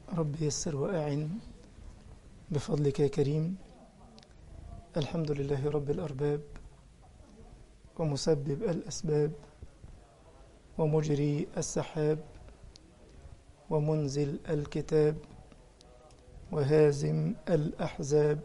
رب يسر وأعن بفضلك يا كريم الحمد لله رب الأرباب ومسبب الأسباب ومجري السحاب ومنزل الكتاب وهازم الأحزاب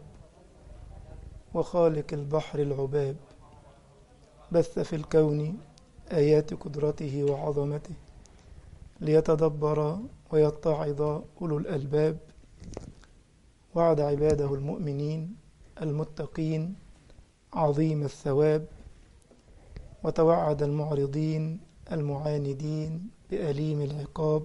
وخالق البحر العباب بث في الكون آيات قدرته وعظمته ليتدبر ويتعظ أولو الألباب وعد عباده المؤمنين المتقين عظيم الثواب وتوعد المعرضين المعاندين بأليم العقاب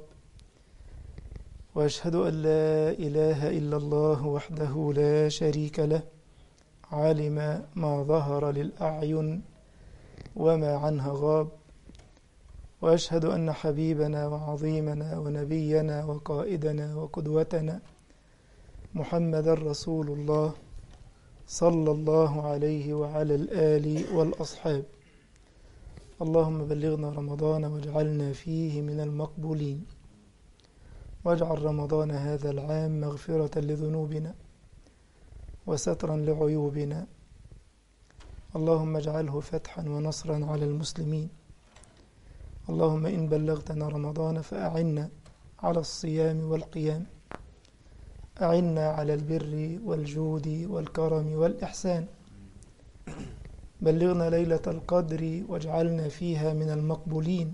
وأشهد أن لا إله إلا الله وحده لا شريك له علم ما ظهر للأعين وما عنها غاب وأشهد أن حبيبنا وعظيمنا ونبينا وقائدنا وقدوتنا محمد رسول الله صلى الله عليه وعلى الآل والأصحاب اللهم بلغنا رمضان واجعلنا فيه من المقبولين واجعل رمضان هذا العام مغفرة لذنوبنا وسترا لعيوبنا اللهم اجعله فتحا ونصرا على المسلمين اللهم إن بلغتنا رمضان فأعنا على الصيام والقيام أعنا على البر والجود والكرم والإحسان بلغنا ليلة القدر واجعلنا فيها من المقبولين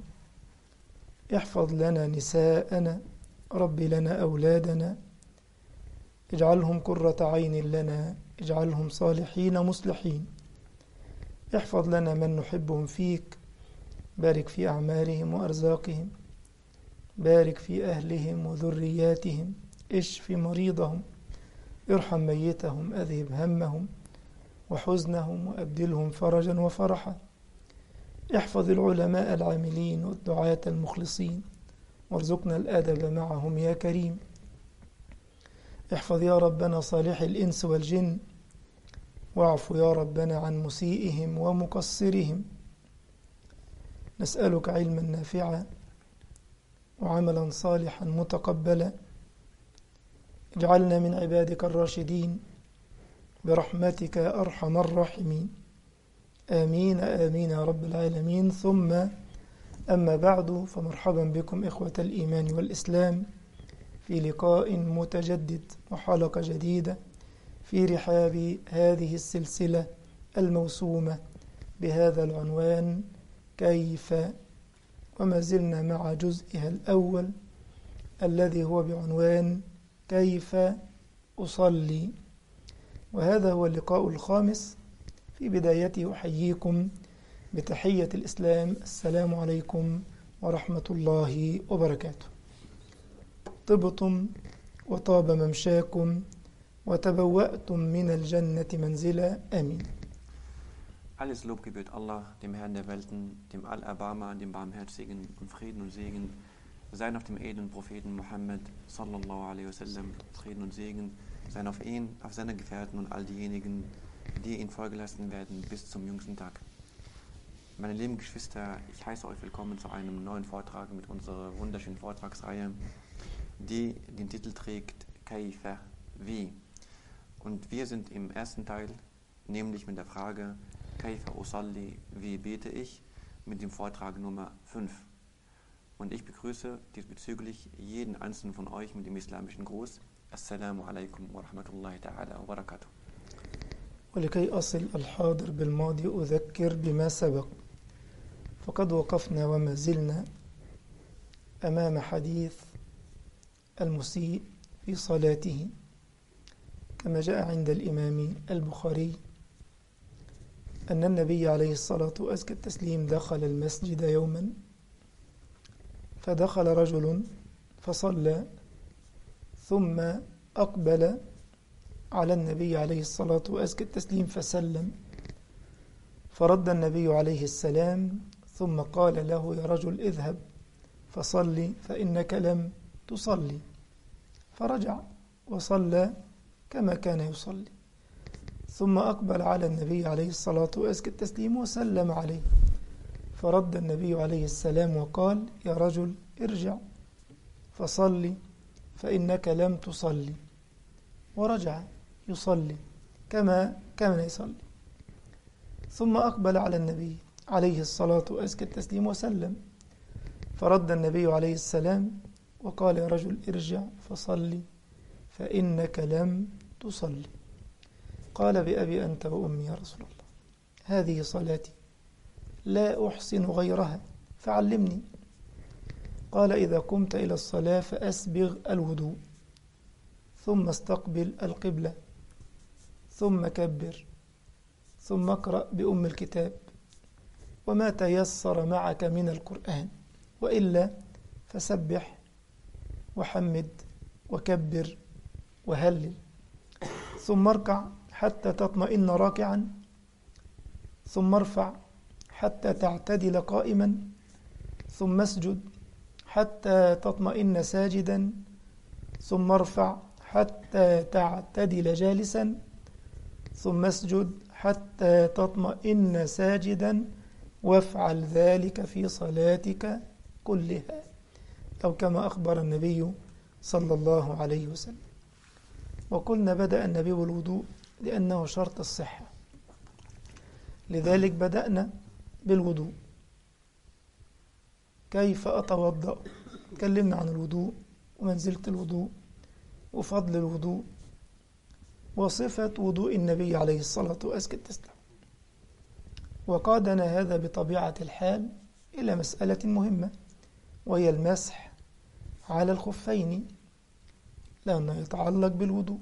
احفظ لنا نساءنا رب لنا أولادنا اجعلهم قرة عين لنا اجعلهم صالحين مصلحين احفظ لنا من نحبهم فيك بارك في أعمالهم وأرزاقهم بارك في أهلهم وذرياتهم اشف مريضهم ارحم ميتهم أذهب همهم وحزنهم وأبدلهم فرجا وفرحا احفظ العلماء العاملين والدعاة المخلصين وارزقنا الأدب معهم يا كريم احفظ يا ربنا صالح الإنس والجن واعف يا ربنا عن مسيئهم ومقصرهم نسألك علما نافعا وعملا صالحا متقبلا اجعلنا من عبادك الراشدين برحمتك أرحم الراحمين آمين آمين يا رب العالمين ثم أما بعد فمرحبا بكم إخوة الإيمان والإسلام في لقاء متجدد وحلقة جديدة في رحاب هذه السلسلة الموسومة بهذا العنوان كيف وما زلنا مع جزئها الأول الذي هو بعنوان كيف أصلي وهذا هو اللقاء الخامس في بدايته أحييكم بتحية الإسلام السلام عليكم ورحمة الله وبركاته طبتم وطاب ممشاكم وتبوأتم من الجنة منزلا آمين Alles Lob gebührt Allah, dem Herrn der Welten, dem Allerbarmer, dem Barmherzigen und Frieden und Segen seien auf dem edlen Propheten Muhammad sallallahu alaihi wasallam, Frieden und Segen seien auf ihn, auf seine Gefährten und all diejenigen, die ihn Folge lassen werden bis zum jüngsten Tag. Meine lieben Geschwister, ich heiße euch willkommen zu einem neuen Vortrag mit unserer wunderschönen Vortragsreihe, die den Titel trägt Kaifa, wie. Und wir sind im ersten Teil, nämlich mit der Frage Kaifa usalli, wie bete ich, mit dem Vortrag Nummer 5. Und ich begrüße diesbezüglich jeden einzelnen von euch mit dem islamischen Gruß. Assalamu alaikum wa rahmatullahi ta'ala wa barakatuh. ولكي أصل الحاضر بالماضي أذكر بما سبق فقد وقفنا وما زلنا أمام حديث المسيء في صلاته كما جاء عند الإمام البخاري أن النبي عليه الصلاة وأزكى التسليم دخل المسجد يوما فدخل رجل فصلى ثم أقبل على النبي عليه الصلاة وأزكى التسليم فسلم فرد النبي عليه السلام ثم قال له يا رجل اذهب فصلي فإنك لم تصلي فرجع وصلى كما كان يصلي ثم أقبل على النبي عليه الصلاة وأزكى التسليم وسلم عليه فرد النبي عليه السلام وقال يا رجل ارجع فصلي فإنك لم تصلي ورجع يصلي كما كان يصلي ثم أقبل على النبي عليه الصلاة وأزكى التسليم وسلم فرد النبي عليه السلام وقال يا رجل ارجع فصلي فإنك لم تصلي قال بأبي أنت وأمي يا رسول الله هذه صلاتي لا أحسن غيرها فعلمني قال إذا قمت إلى الصلاة فأسبغ الوضوء ثم استقبل القبلة ثم كبر ثم اقرأ بأم الكتاب وما تيسر معك من القرآن وإلا فسبح وحمد وكبر وهلل ثم اركع حتى تطمئن راكعا ثم ارفع حتى تعتدل قائما ثم اسجد حتى تطمئن ساجدا ثم ارفع حتى تعتدل جالسا ثم اسجد حتى تطمئن ساجدا وافعل ذلك في صلاتك كلها أو كما أخبر النبي صلى الله عليه وسلم وقلنا بدأ النبي بالوضوء لأنه شرط الصحة لذلك بدأنا بالوضوء كيف أتوضأ تكلمنا عن الوضوء ومنزلة الوضوء وفضل الوضوء وصفة وضوء النبي عليه الصلاة والسلام وقادنا هذا بطبيعة الحال إلى مسألة مهمة وهي المسح على الخفين لأنه يتعلق بالوضوء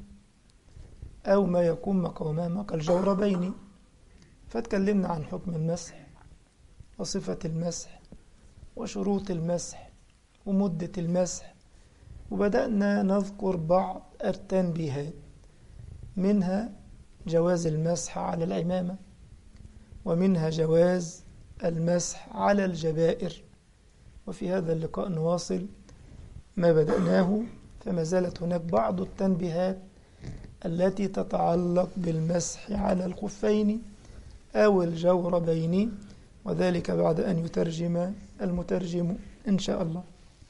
أو ما يكون مقامهما كالجوربين فتكلمنا عن حكم المسح وصفة المسح وشروط المسح ومدة المسح وبدأنا نذكر بعض التنبيهات منها جواز المسح على العمامة ومنها جواز المسح على الجبائر وفي هذا اللقاء نواصل ما بدأناه فما زالت هناك بعض التنبيهات التي تتعلق بالمسح على الخفين أو الجوربين وذلك بعد أن يترجم المترجم إن شاء الله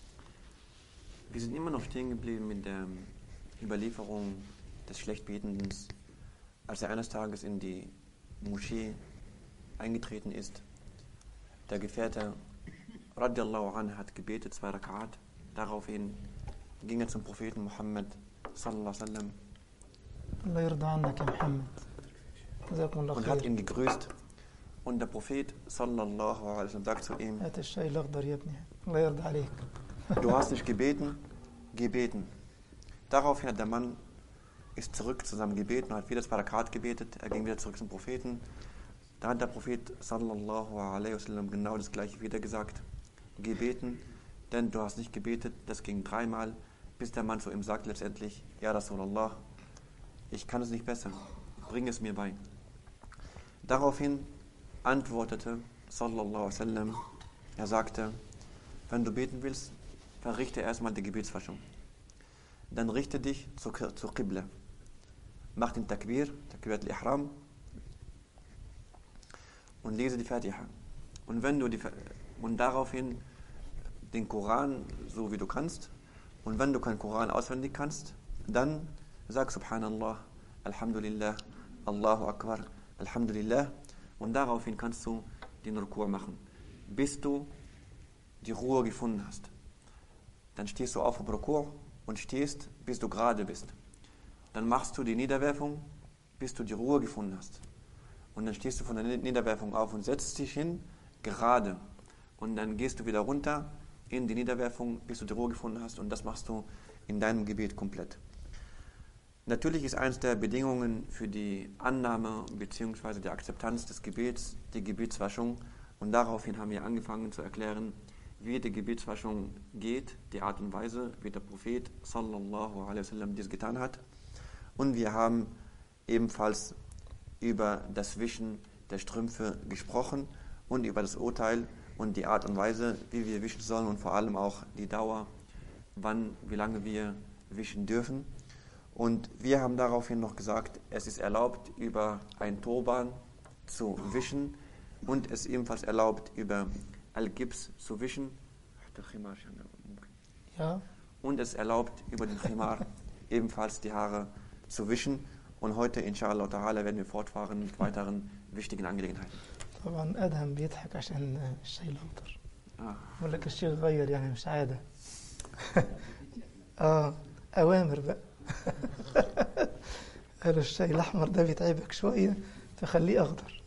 Wir sind immer noch stehen geblieben mit der Überlieferung des Schlechtbetenden, als er eines Tages in die Moschee eingetreten ist. Der Gefährte radiallahu anhu hat gebetet, zwei Rakat. Daraufhin ging er zum Propheten Muhammad sallallahu alaihi wasallam الله يرضى عنك يا محمد جزاكم الله und hat خير ihn gegrüßt. Und der Prophet sallallahu alaihi wasallam sagt zu ihm, هات الشاي الأخضر يا ابني الله يرضى عليك du hast nicht gebeten, gebeten. Daraufhin hat der Mann ist zurück zu seinem Gebet und hat wieder das Rakat gebetet. Er ging wieder zurück zum Propheten. Da hat der Prophet sallallahu alaihi wasallam genau das gleiche wieder gesagt. Gebeten, denn du hast nicht gebetet. Das ging dreimal, bis der Mann zu ihm sagt letztendlich, Ja Rasulallah, ich kann es nicht besser, bring es mir bei. Daraufhin antwortete sallallahu alaihi wasallam, er sagte, wenn du beten willst, verrichte erstmal die Gebetswaschung. Dann richte dich zur, zur Qibla. Mach den Takbir, Takbirat al-Ihram und lese die Fatiha. Und wenn du die und daraufhin den Koran so wie du kannst und wenn du keinen Koran auswendig kannst, dann sag Subhanallah, Alhamdulillah, Allahu Akbar, Alhamdulillah und daraufhin kannst du den Rukur machen, bis du die Ruhe gefunden hast. Dann stehst du auf vom Rukur und stehst, bis du gerade bist. Dann machst du die Niederwerfung, bis du die Ruhe gefunden hast. Und dann stehst du von der Niederwerfung auf und setzt dich hin, gerade. Und dann gehst du wieder runter in die Niederwerfung, bis du die Ruhe gefunden hast. Und das machst du in deinem Gebet komplett. Natürlich ist eines der Bedingungen für die Annahme bzw. die Akzeptanz des Gebets die Gebetswaschung. Und daraufhin haben wir angefangen zu erklären, wie die Gebetswaschung geht, die Art und Weise, wie der Prophet sallallahu alaihi wasallam dies getan hat. Und wir haben ebenfalls über das Wischen der Strümpfe gesprochen und über das Urteil und die Art und Weise, wie wir wischen sollen und vor allem auch die Dauer, wann, wie lange wir wischen dürfen. Und wir haben daraufhin noch gesagt, es ist erlaubt, über ein Turban zu wischen und es ist ebenfalls erlaubt, über Al-Gips zu wischen. ja und es erlaubt, über den Khimar ebenfalls die Haare zu wischen. Und heute, inshallah ta'ala, werden wir fortfahren mit weiteren wichtigen Angelegenheiten. طبعا ادهم بيضحك عشان الشاي الاخضر Ah, بقول لك الشيء غير يعني مش عاده اه اوامر بقى قالوا الشاي الاحمر ده بيتعبك شويه فخليه اخضر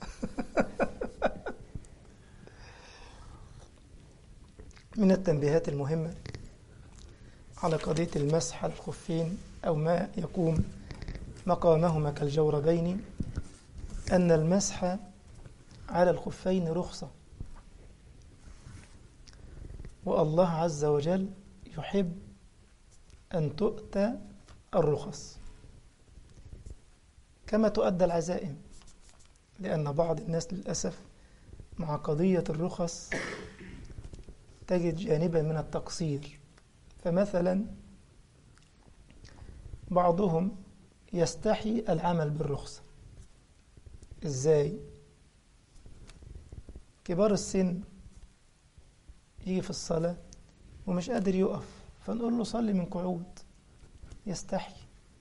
من التنبيهات المهمه على قضيه المسح على الخفين او ما يقوم مقامهما كالجوربين ان المسح على الخفين رخصه والله عز وجل يحب أن تؤتى الرخص كما تؤدى العزائم لأن بعض الناس للأسف مع قضية الرخص تجد جانبا من التقصير فمثلا بعضهم يستحي العمل بالرخصة إزاي؟ كبار السن يجي في الصلاة ومش قادر يقف فنقول له صلي من قعود يستحي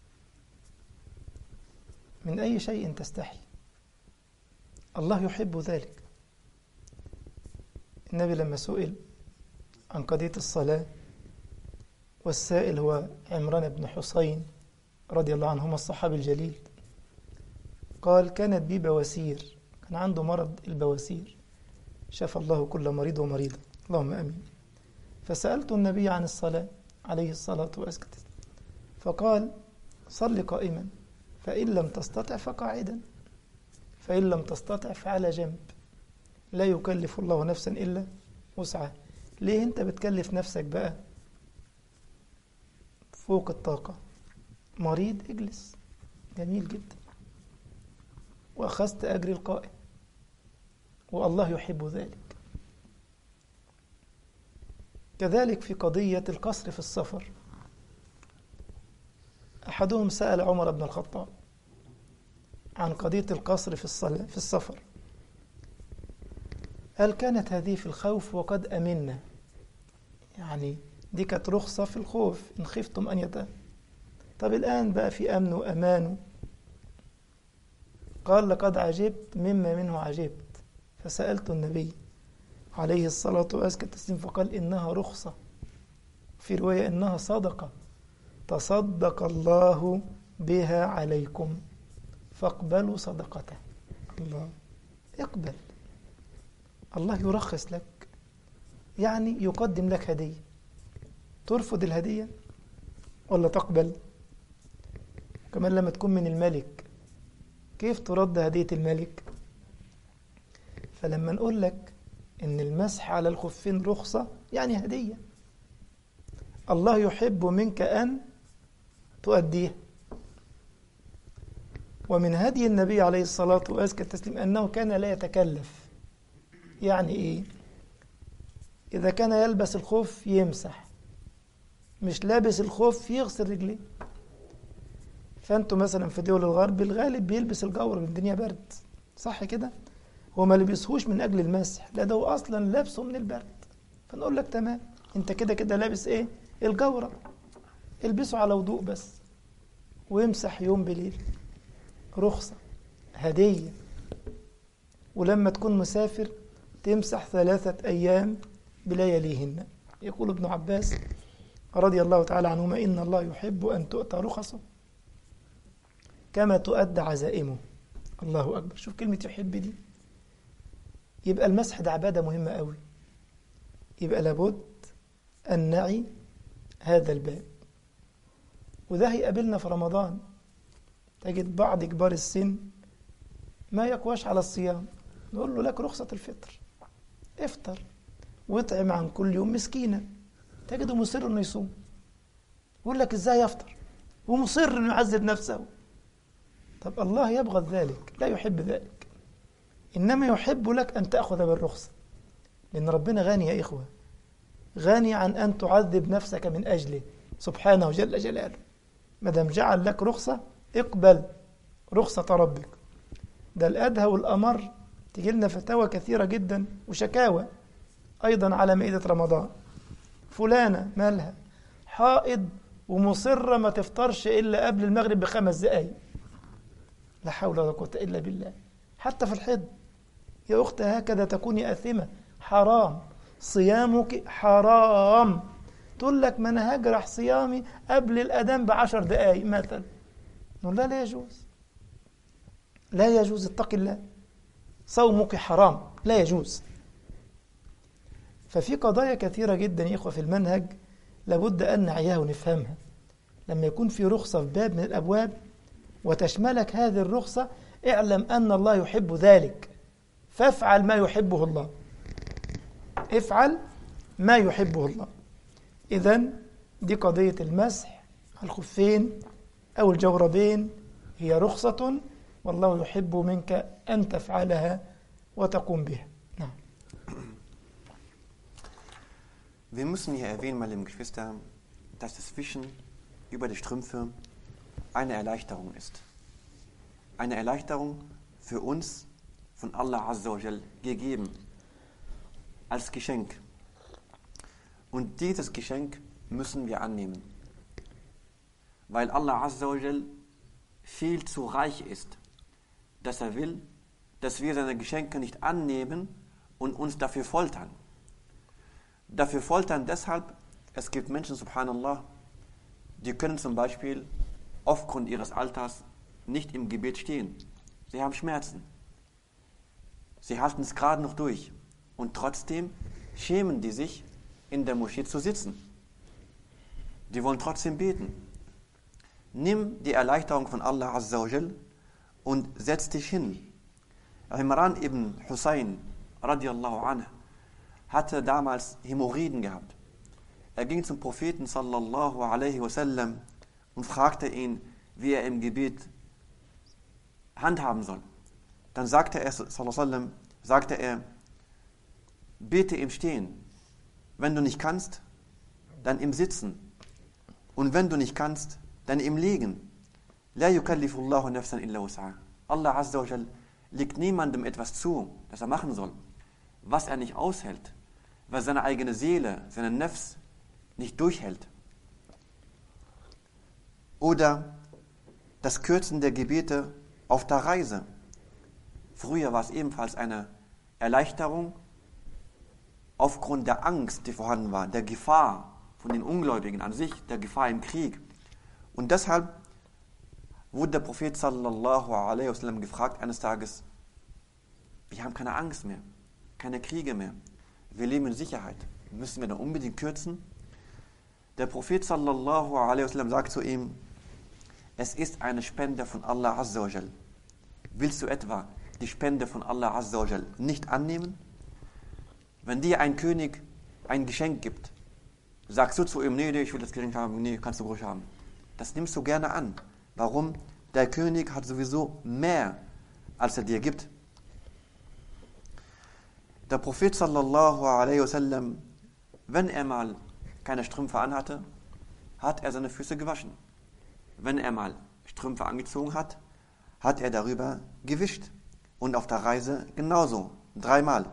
من أي شيء تستحي الله يحب ذلك النبي لما سئل عن قضية الصلاة والسائل هو عمران بن حسين رضي الله عنهما الصحابي الجليل قال كانت بي بواسير كان عنده مرض البواسير شفى الله كل مريض ومريضة اللهم امين فسالت النبي عن الصلاه عليه الصلاه والسلام فقال صل قائما فان لم تستطع فقاعدا فان لم تستطع فعلى جنب لا يكلف الله نفسا الا وسعها ليه انت بتكلف نفسك بقى فوق الطاقه مريض اجلس جميل جدا واخذت اجر القائم والله يحب ذلك كذلك في قضية القصر في السفر أحدهم سأل عمر بن الخطاب عن قضية القصر في الصلاة في السفر هل كانت هذه في الخوف وقد أمنا يعني دي كانت رخصة في الخوف إن خفتم أن يتأ طب الآن بقى في أمن وأمان قال لقد عجبت مما منه عجبت فسألت النبي عليه الصلاة وأزكى التسليم فقال إنها رخصة في رواية إنها صدقة تصدق الله بها عليكم فاقبلوا صدقته الله اقبل الله يرخص لك يعني يقدم لك هدية ترفض الهدية ولا تقبل كمان لما تكون من الملك كيف ترد هدية الملك فلما نقول لك إن المسح على الخفين رخصة يعني هدية الله يحب منك أن تؤديه ومن هدي النبي عليه الصلاة وأزكى التسليم أنه كان لا يتكلف يعني إيه إذا كان يلبس الخف يمسح مش لابس الخف يغسل رجليه فأنتوا مثلا في دول الغرب الغالب بيلبس الجور الدنيا برد صح كده هو ما لبسهوش من أجل المسح لا ده هو أصلا لابسه من البرد فنقول لك تمام أنت كده كده لابس إيه الجورة البسه على وضوء بس ويمسح يوم بليل رخصة هدية ولما تكون مسافر تمسح ثلاثة أيام بلياليهن يقول ابن عباس رضي الله تعالى عنهما إن الله يحب أن تؤتى رخصه كما تؤدى عزائمه الله أكبر شوف كلمة يحب دي يبقى المسح ده عبادة مهمة قوي يبقى لابد أن نعي هذا الباب وده هيقابلنا في رمضان تجد بعض كبار السن ما يقواش على الصيام نقول له لك رخصة الفطر افطر واطعم عن كل يوم مسكينا تجده مصر انه يصوم يقول لك ازاي يفطر ومصر انه يعذب نفسه طب الله يبغض ذلك لا يحب ذلك انما يحب لك ان تاخذ بالرخصه لان ربنا غني يا اخوه غني عن ان تعذب نفسك من اجله سبحانه جل جلاله ما دام جعل لك رخصه اقبل رخصه ربك ده الادهى والامر تجي لنا فتاوى كثيره جدا وشكاوى ايضا على مائده رمضان فلانه مالها حائض ومصرة ما تفطرش إلا قبل المغرب بخمس دقايق لا حول ولا قوة إلا بالله حتى في الحيض يا أخت هكذا تكوني آثمة حرام صيامك حرام تقول لك ما أنا هجرح صيامي قبل الأذان بعشر دقايق مثلا نقول لا لا يجوز لا يجوز اتق الله صومك حرام لا يجوز ففي قضايا كثيرة جدا يا إخوة في المنهج لابد أن نعيها ونفهمها لما يكون في رخصة في باب من الأبواب وتشملك هذه الرخصة اعلم أن الله يحب ذلك فافعل ما يحبه الله افعل ما يحبه الله إذا دي قضية المسح الخفين أو الجوربين هي رخصة والله يحب منك أن تفعلها وتقوم بها نعم Wir müssen hier erwähnen, meine lieben Geschwister, dass das Wischen über die Strümpfe eine Erleichterung ist. Eine Erleichterung für uns von Allah Azza wa Jal gegeben. Als Geschenk. Und dieses Geschenk müssen wir annehmen. Weil Allah Azza wa Jal viel zu reich ist, dass er will, dass wir seine Geschenke nicht annehmen und uns dafür foltern. Dafür foltern deshalb, es gibt Menschen, subhanallah, die können zum Beispiel aufgrund ihres Alters nicht im Gebet stehen. Sie haben Schmerzen. Sie halten es gerade noch durch. Und trotzdem schämen die sich, in der Moschee zu sitzen. Die wollen trotzdem beten. Nimm die Erleichterung von Allah Azza wa Jal und setz dich hin. Imran ibn Hussein radiallahu anhu hatte damals Hämorrhoiden gehabt. Er ging zum Propheten sallallahu alaihi wasallam und fragte ihn, wie er im Gebet handhaben soll. Dann sagte er, sallallahu alaihi sagte er, bete im Stehen. Wenn du nicht kannst, dann im Sitzen. Und wenn du nicht kannst, dann im Liegen. La yukallifullahu nafsan illa wus'aha. Allah Azza wa Jal legt niemandem etwas zu, das er machen soll, was er nicht aushält, was seine eigene Seele, seine Nefs nicht durchhält. Oder das Kürzen der Gebete auf der Reise. Früher war es ebenfalls eine Erleichterung aufgrund der Angst, die vorhanden war, der Gefahr von den Ungläubigen an sich, der Gefahr im Krieg. Und deshalb wurde der Prophet sallallahu alaihi wasallam gefragt eines Tages, wir haben keine Angst mehr, keine Kriege mehr, wir leben in Sicherheit. Müssen wir dann unbedingt kürzen? Der Prophet sallallahu alaihi wasallam sagt zu ihm, es ist eine Spende von Allah Azza wa Jal. Willst du etwa die Spende von Allah Azza wa Jal nicht annehmen? Wenn dir ein König ein Geschenk gibt, sagst du zu ihm, nee, nee, ich will das Geschenk haben, nee, kannst du ruhig haben. Das nimmst du gerne an. Warum? Der König hat sowieso mehr, als er dir gibt. Der Prophet sallallahu alaihi wasallam, wenn er mal keine Strümpfe anhatte, hat er seine Füße gewaschen. Wenn er mal Strümpfe angezogen hat, hat er darüber gewischt. Und auf der Reise genauso, dreimal.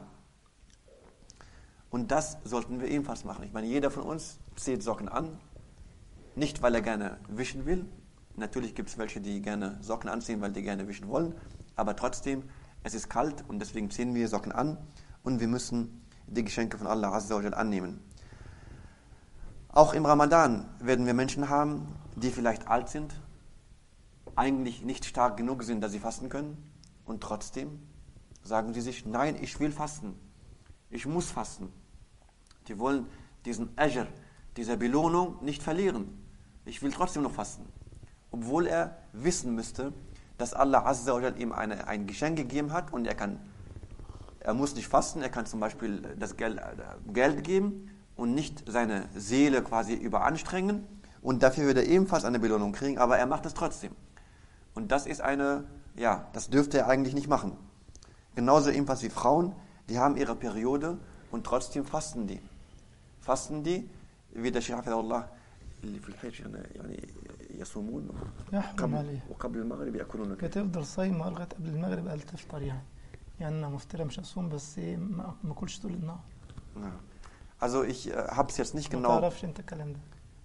Und das sollten wir ebenfalls machen. Ich meine, jeder von uns zieht Socken an, nicht weil er gerne wischen will. Natürlich gibt es welche, die gerne Socken anziehen, weil die gerne wischen wollen. Aber trotzdem, es ist kalt und deswegen ziehen wir Socken an und wir müssen die Geschenke von Allah Azza wa Jal annehmen. Auch im Ramadan werden wir Menschen haben, die vielleicht alt sind, eigentlich nicht stark genug sind, dass sie fasten können und trotzdem sagen sie sich, nein, ich will fasten, ich muss fasten. Die wollen diesen Ajr, diese Belohnung nicht verlieren. Ich will trotzdem noch fasten. Obwohl er wissen müsste, dass Allah Azza wa Jal ihm eine, ein Geschenk gegeben hat und er kann er muss nicht fasten, er kann zum Beispiel das Geld, äh, Geld geben und nicht seine Seele quasi überanstrengen. Und dafür wird er ebenfalls eine Belohnung kriegen, aber er macht es trotzdem. Und das ist eine, ja, das dürfte er eigentlich nicht machen. Genauso ebenfalls wie Frauen, die haben ihre Periode und trotzdem fasten die. Fasten die, wie der Sheikh Allah اللي في الحج يعني يصومون يحرم عليه وقبل المغرب ياكلون بتفضل صايمة لغاية قبل المغرب قال تفطر يعني يعني أنا مفترة مش هصوم بس إيه ما ما أكلش طول النهار Ja. Also ich äh, habe es jetzt nicht ما genau تعرفش أنت الكلام ده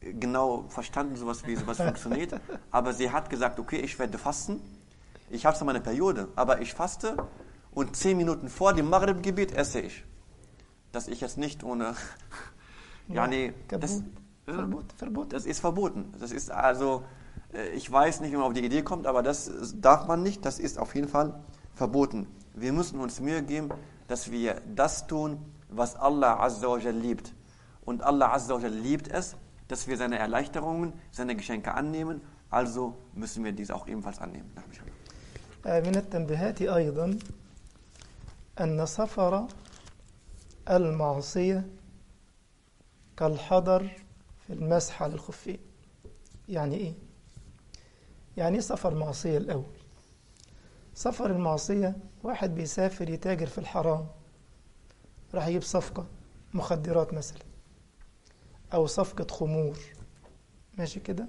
genau verstanden, sowas wie sowas funktioniert. Aber sie hat gesagt, okay, ich werde fasten. Ich habe zwar meine Periode, aber ich faste und zehn Minuten vor dem Maghrib-Gebet esse ich. Dass ich jetzt nicht ohne. ja, nee, das, Verbot, verboten. das ist verboten. Das ist also, äh, ich weiß nicht, wie man auf die Idee kommt, aber das darf man nicht. Das ist auf jeden Fall verboten. Wir müssen uns Mühe geben, dass wir das tun, was Allah Azza wa Jal liebt. Und Allah Azza wa Jal liebt es, dass wir seine Erleichterungen, seine Geschenke annehmen. Also müssen wir dies auch ebenfalls annehmen. آه، من التنبيهات أيضا أن سفر المعصية كالحضر في المسح على الخفين يعني إيه؟ يعني إيه سفر معصية الأول سفر المعصية واحد بيسافر يتاجر في الحرام راح يجيب صفقة مخدرات مثلا أو صفقة خمور ماشي كده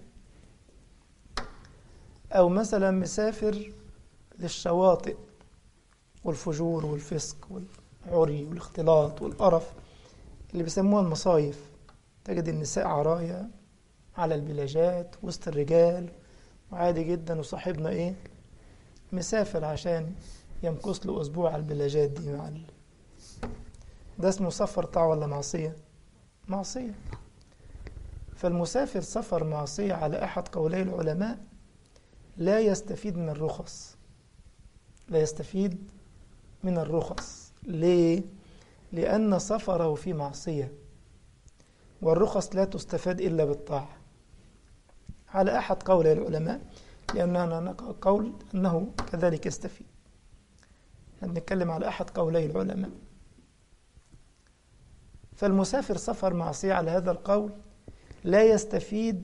أو مثلا مسافر للشواطئ والفجور والفسق والعري والاختلاط والقرف اللي بيسموها المصايف تجد النساء عرايا على البلاجات وسط الرجال وعادي جدا وصاحبنا ايه مسافر عشان يمكث له اسبوع على البلاجات دي مع ال... ده اسمه سفر طاعة ولا معصية معصية فالمسافر سفر معصية على أحد قولي العلماء لا يستفيد من الرخص لا يستفيد من الرخص ليه؟ لأن سفره في معصية والرخص لا تستفاد إلا بالطاعة على أحد قولي العلماء لأننا قول أنه كذلك يستفيد نتكلم على أحد قولي العلماء فالمسافر سفر معصية على هذا القول لا يستفيد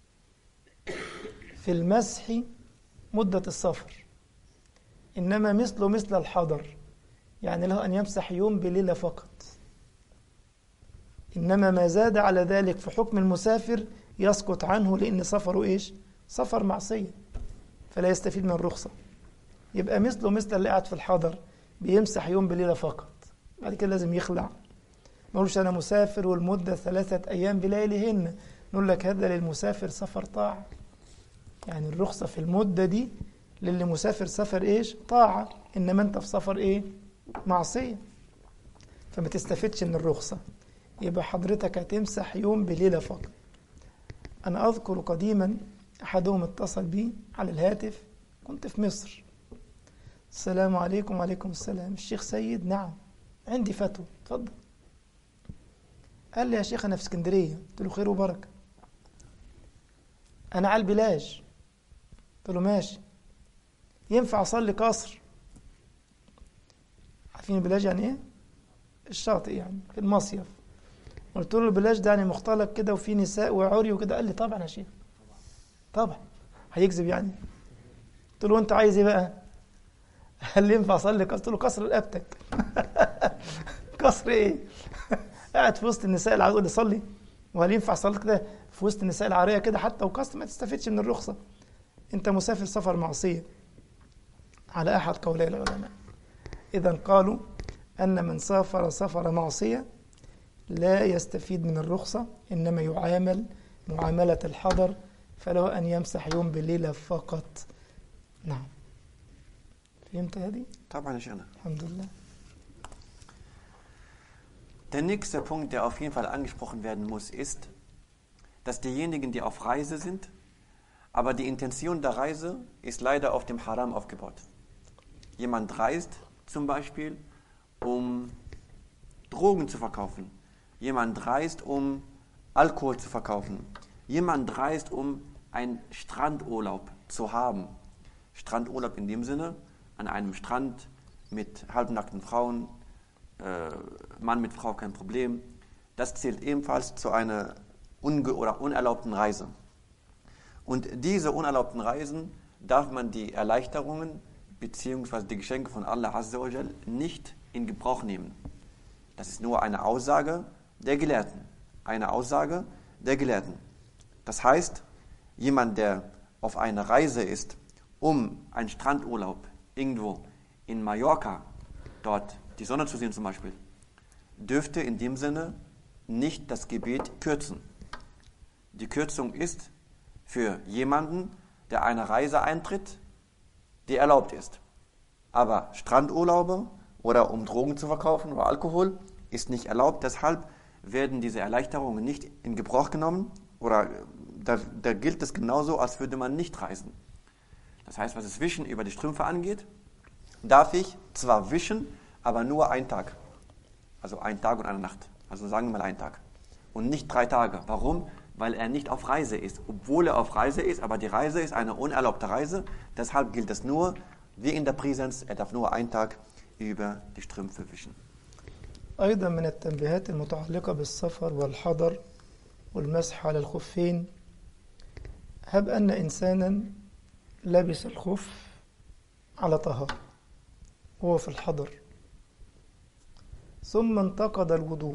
في المسح مدة السفر إنما مثله مثل الحضر يعني له أن يمسح يوم بليلة فقط إنما ما زاد على ذلك في حكم المسافر يسقط عنه لأن سفره إيش سفر معصية فلا يستفيد من الرخصة يبقى مثله مثل اللي قاعد في الحضر بيمسح يوم بليلة فقط بعد كده لازم يخلع ما يقولش أنا مسافر والمدة ثلاثة أيام بلياليهن نقول لك هذا للمسافر سفر طاعة يعني الرخصة في المدة دي للي مسافر سفر إيش طاعة إنما أنت في سفر إيه معصية فما تستفدش من الرخصة يبقى حضرتك هتمسح يوم بليلة فقط أنا أذكر قديما أحدهم اتصل بي على الهاتف كنت في مصر السلام عليكم وعليكم السلام الشيخ سيد نعم عندي فتوى اتفضل قال لي يا شيخ أنا في اسكندرية قلت له خير وبركة أنا على البلاج قلت له ماشي ينفع أصلي قصر عارفين البلاج يعني إيه؟ الشاطئ يعني في المصيف قلت له البلاج ده يعني مختلط كده وفي نساء وعري وكده قال لي طبعا يا شيخ طبعا هيكذب يعني قلت له انت عايز ايه بقى قال لي ينفع اصلي قلت له كسر رقبتك كسر ايه قاعد في وسط النساء اللي عايز يقول لي صلي وهل ينفع اصلي كده في وسط النساء العاريه كده حتى وكسر ما تستفدش من الرخصه انت مسافر سفر معصيه على احد قولي العلماء اذا قالوا ان من سافر سفر معصيه لا يستفيد من الرخصة إنما يعامل معاملة الحضر فله أن يمسح يوم بليلة فقط نعم فهمت هذه؟ طبعا يا شيخنا. الحمد لله Der nächste Punkt, der auf jeden Fall angesprochen werden muss, ist, dass diejenigen, die auf Reise sind, aber die Intention der Reise ist leider auf dem Haram aufgebaut. Jemand reist zum Beispiel, um Drogen zu verkaufen. Jemand reist, um Alkohol zu verkaufen. Jemand reist, um einen Strandurlaub zu haben. Strandurlaub in dem Sinne, an einem Strand mit halbnackten Frauen, äh, Mann mit Frau kein Problem. Das zählt ebenfalls zu einer unge oder unerlaubten Reise. Und diese unerlaubten Reisen darf man die Erleichterungen bzw. die Geschenke von Allah Azza wa Jal nicht in Gebrauch nehmen. Das ist nur eine Aussage der Gelehrten. Eine Aussage der Gelehrten. Das heißt, jemand, der auf einer Reise ist, um einen Strandurlaub irgendwo in Mallorca, dort die Sonne zu sehen zum Beispiel, dürfte in dem Sinne nicht das Gebet kürzen. Die Kürzung ist für jemanden, der eine Reise eintritt, die erlaubt ist. Aber Strandurlaube oder um Drogen zu verkaufen oder Alkohol ist nicht erlaubt. Deshalb werden diese Erleichterungen nicht in Gebrauch genommen oder da, da gilt es genauso, als würde man nicht reisen. Das heißt, was das Wischen über die Strümpfe angeht, darf ich zwar wischen, aber nur einen Tag. Also ein Tag und eine Nacht. Also sagen wir mal einen Tag. Und nicht drei Tage. Warum? Weil er nicht auf Reise ist. Obwohl er auf Reise ist, aber die Reise ist eine unerlaubte Reise. Deshalb gilt es nur, wie in der Präsenz, er darf nur einen Tag über die Strümpfe wischen. أيضا من التنبيهات المتعلقة بالسفر والحضر والمسح على الخفين هب أن إنسانا لبس الخف على طهارة وهو في الحضر ثم انتقد الوضوء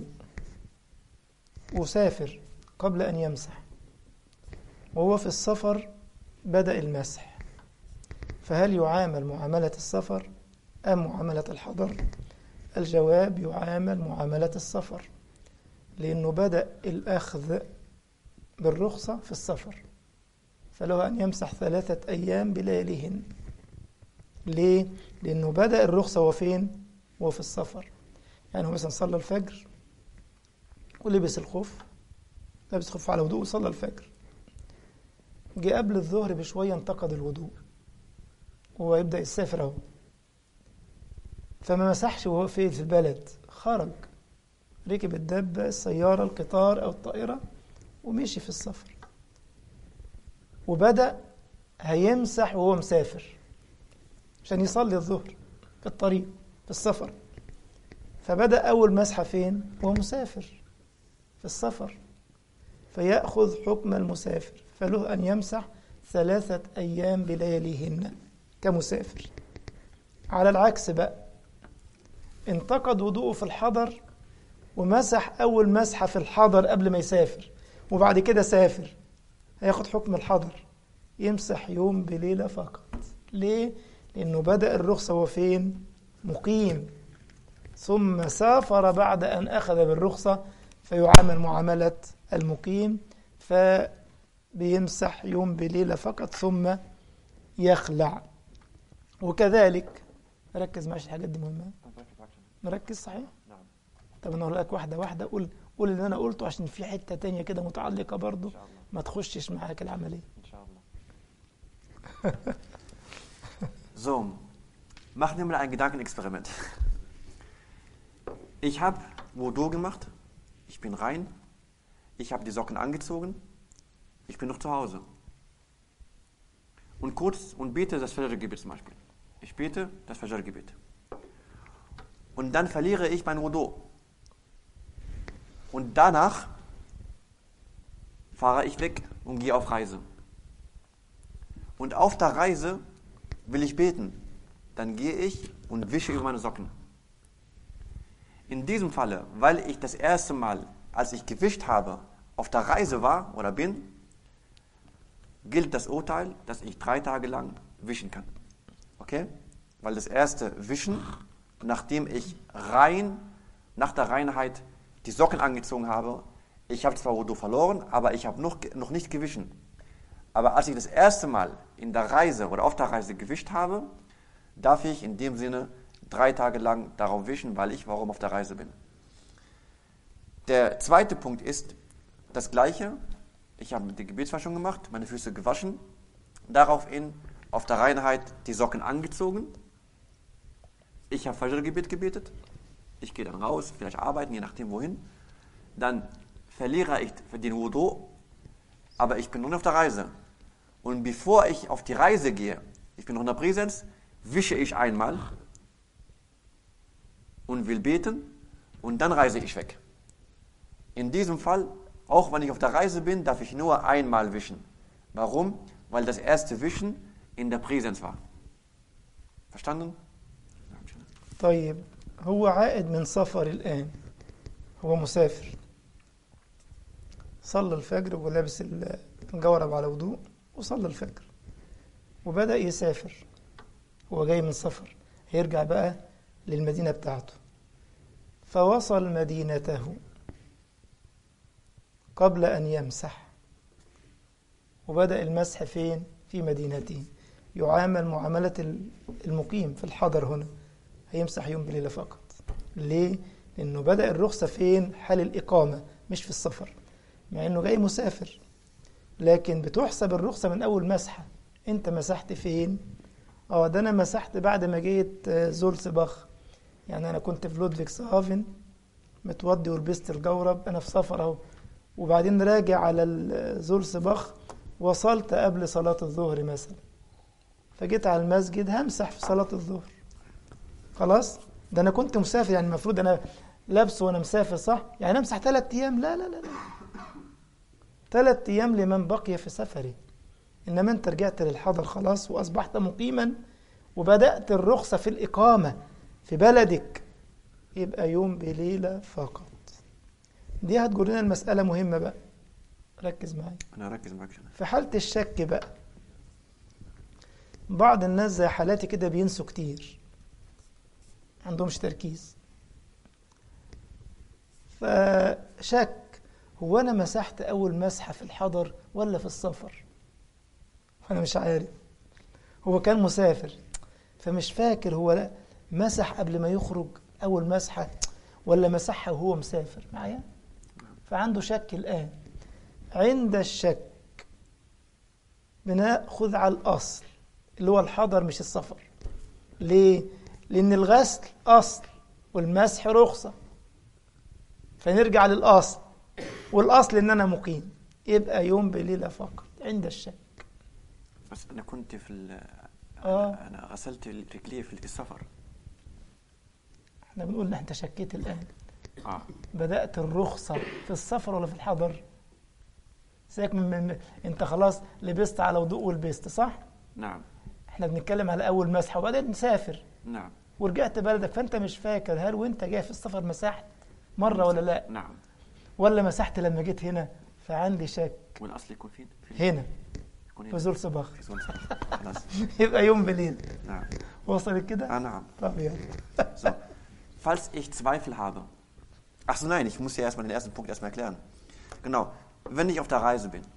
وسافر قبل أن يمسح وهو في السفر بدأ المسح فهل يعامل معاملة السفر أم معاملة الحضر الجواب يعامل معاملة السفر لأنه بدأ الأخذ بالرخصة في السفر فله أن يمسح ثلاثة أيام بلياليهن ليه؟ لأنه بدأ الرخصة وفين؟ وفي السفر يعني هو مثلا صلى الفجر ولبس الخف لبس خف على وضوء وصلى الفجر جه قبل الظهر بشوية انتقد الوضوء وهو يبدأ يسافر أهو فما مسحش وهو في في البلد خرج ركب الدابة السيارة القطار أو الطائرة ومشي في السفر وبدأ هيمسح وهو مسافر عشان يصلي الظهر في الطريق في السفر فبدأ أول مسحة فين؟ وهو مسافر في السفر فيأخذ حكم المسافر فله أن يمسح ثلاثة أيام بلياليهن كمسافر على العكس بقى انتقد وضوءه في الحضر ومسح أول مسحة في الحضر قبل ما يسافر وبعد كده سافر هياخد حكم الحضر يمسح يوم بليلة فقط ليه؟ لأنه بدأ الرخصة وهو فين؟ مقيم ثم سافر بعد أن أخذ بالرخصة فيعامل معاملة المقيم فبيمسح يوم بليلة فقط ثم يخلع وكذلك ركز معي الحاجات دي مهمة مركز صحيح نعم طب انا اقول لك واحده واحده قول قول اللي انا قلته عشان في حته تانية كده متعلقه برضه إن شاء الله ما تخشش معاك العمليه إن شاء الله So, machen wir mal ein Gedankenexperiment. Ich habe Wudu gemacht, ich bin rein, ich habe die Socken angezogen, ich bin noch zu Hause. Und kurz und bete das Fajr-Gebet zum Beispiel. Ich bete das Fajr-Gebet. Und dann verliere ich mein Wudu. Und danach fahre ich weg und gehe auf Reise. Und auf der Reise will ich beten. Dann gehe ich und wische über meine Socken. In diesem Falle, weil ich das erste Mal, als ich gewischt habe, auf der Reise war oder bin, gilt das Urteil, dass ich drei Tage lang wischen kann. Okay? Weil das erste Wischen, nachdem ich rein, nach der Reinheit die Socken angezogen habe, ich habe zwar Wudu verloren, aber ich habe noch, noch nicht gewischen. Aber als ich das erste Mal in der Reise oder auf der Reise gewischt habe, darf ich in dem Sinne drei Tage lang darauf wischen, weil ich warum auf der Reise bin. Der zweite Punkt ist das gleiche. Ich habe die Gebetswaschung gemacht, meine Füße gewaschen, daraufhin auf der Reinheit die Socken angezogen. Ich habe Fajr-Gebet gebetet. Ich gehe dann raus, vielleicht arbeiten, je nachdem wohin. Dann verliere ich den Wudu, aber ich bin nun auf der Reise. Und bevor ich auf die Reise gehe, ich bin noch in der Präsenz, wische ich einmal und will beten und dann reise ich weg. In diesem Fall, auch wenn ich auf der Reise bin, darf ich nur einmal wischen. Warum? Weil das erste Wischen in der Präsenz war. Verstanden? طيب هو عائد من سفر الآن هو مسافر صلى الفجر وهو لابس الجورب على وضوء وصلى الفجر وبدأ يسافر هو جاي من سفر هيرجع بقى للمدينة بتاعته فوصل مدينته قبل أن يمسح وبدأ المسح فين في مدينته يعامل معاملة المقيم في الحضر هنا هيمسح يوم بليلة فقط ليه؟ لأنه بدأ الرخصة فين حال الإقامة مش في السفر مع أنه جاي مسافر لكن بتحسب الرخصة من أول مسحة أنت مسحت فين؟ اه ده أنا مسحت بعد ما جيت زولسباخ يعني أنا كنت في لودفيكس هافن متودي ولبست الجورب أنا في سفر أهو وبعدين راجع على زولسباخ وصلت قبل صلاة الظهر مثلا فجيت على المسجد همسح في صلاة الظهر خلاص ده أنا كنت مسافر يعني المفروض أنا لابسه وأنا مسافر صح يعني أمسح ثلاث أيام لا لا لا لا ثلاث أيام لمن بقي في سفره إنما أنت رجعت للحضر خلاص وأصبحت مقيما وبدأت الرخصة في الإقامة في بلدك يبقى يوم بليلة فقط دي هتقول لنا المسألة مهمة بقى ركز معايا أنا أركز معاك شنو في حالة الشك بقى بعض الناس زي حالاتي كده بينسوا كتير عندهمش تركيز فشك هو أنا مسحت أول مسحة في الحضر ولا في السفر وأنا مش عارف هو كان مسافر فمش فاكر هو لا مسح قبل ما يخرج أول مسحة ولا مسحها وهو مسافر معايا فعنده شك الآن عند الشك بناخذ على الأصل اللي هو الحضر مش السفر ليه؟ لأن الغسل أصل والمسح رخصة فنرجع للأصل والأصل إن أنا مقيم يبقى يوم بليلة فقط عند الشك بس أنا كنت في ال آه. أنا أنا غسلت رجلي في السفر احنا بنقول أنت شكيت الآن آه بدأت الرخصة في السفر ولا في الحضر سيبك من, من انت خلاص لبست على وضوء ولبست صح نعم احنا بنتكلم على اول مسحه وبعدين مسافر نعم ورجعت بلدك فانت مش فاكر هل وانت جاي في السفر مسحت مره ولا لا نعم ولا مسحت لما جيت هنا فعندي شك والأصل يكون فين؟ في هنا يكون في هنا. زول صباح في زول صباح. خلاص يبقى يوم بليل نعم وصلت كده Ah, نعم طب يلا So, falls ich Zweifel habe. Ach so, nein, ich muss ja erstmal den ersten Punkt erstmal erklären. Genau, wenn ich auf der Reise bin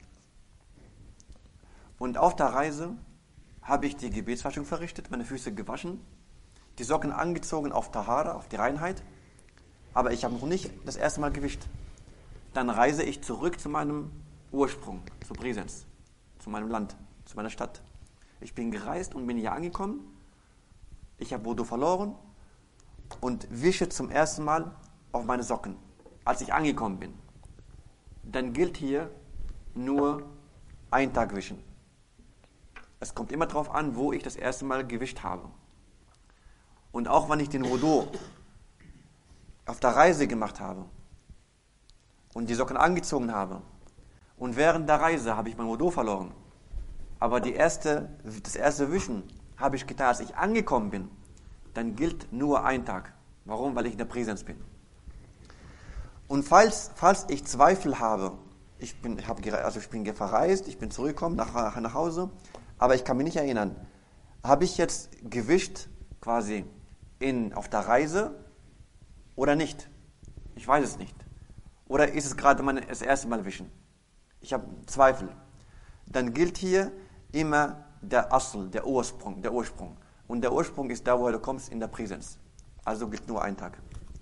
und auf der Reise habe ich die Gebetswaschung verrichtet, meine Füße gewaschen, die Socken angezogen auf Tahara, auf die Reinheit, aber ich habe noch nicht das erste Mal gewischt. Dann reise ich zurück zu meinem Ursprung, zu Präsenz, zu meinem Land, zu meiner Stadt. Ich bin gereist und bin hier angekommen. Ich habe Bodo verloren und wische zum ersten Mal auf meine Socken, als ich angekommen bin. Dann gilt hier nur ein Tag wischen. Es kommt immer darauf an, wo ich das erste Mal gewischt habe. Und auch wenn ich den Wudu auf der Reise gemacht habe und die Socken angezogen habe und während der Reise habe ich mein Wudu verloren, aber die erste, das erste Wischen habe ich getan, als ich angekommen bin, dann gilt nur ein Tag. Warum? Weil ich in der Präsenz bin. Und falls, falls ich Zweifel habe, ich bin, ich habe, gere- also ich bin verreist, ich bin zurückgekommen nach, nach Hause, aber ich kann mich nicht erinnern, habe ich jetzt gewischt quasi in, auf der Reise oder nicht? Ich weiß es nicht. Oder ist es gerade mein, das erste Mal wischen? Ich habe Zweifel. Dann gilt hier immer der Asl, der Ursprung, der Ursprung. Und der Ursprung ist da, wo du kommst, in der Präsenz. Also gilt nur ein Tag.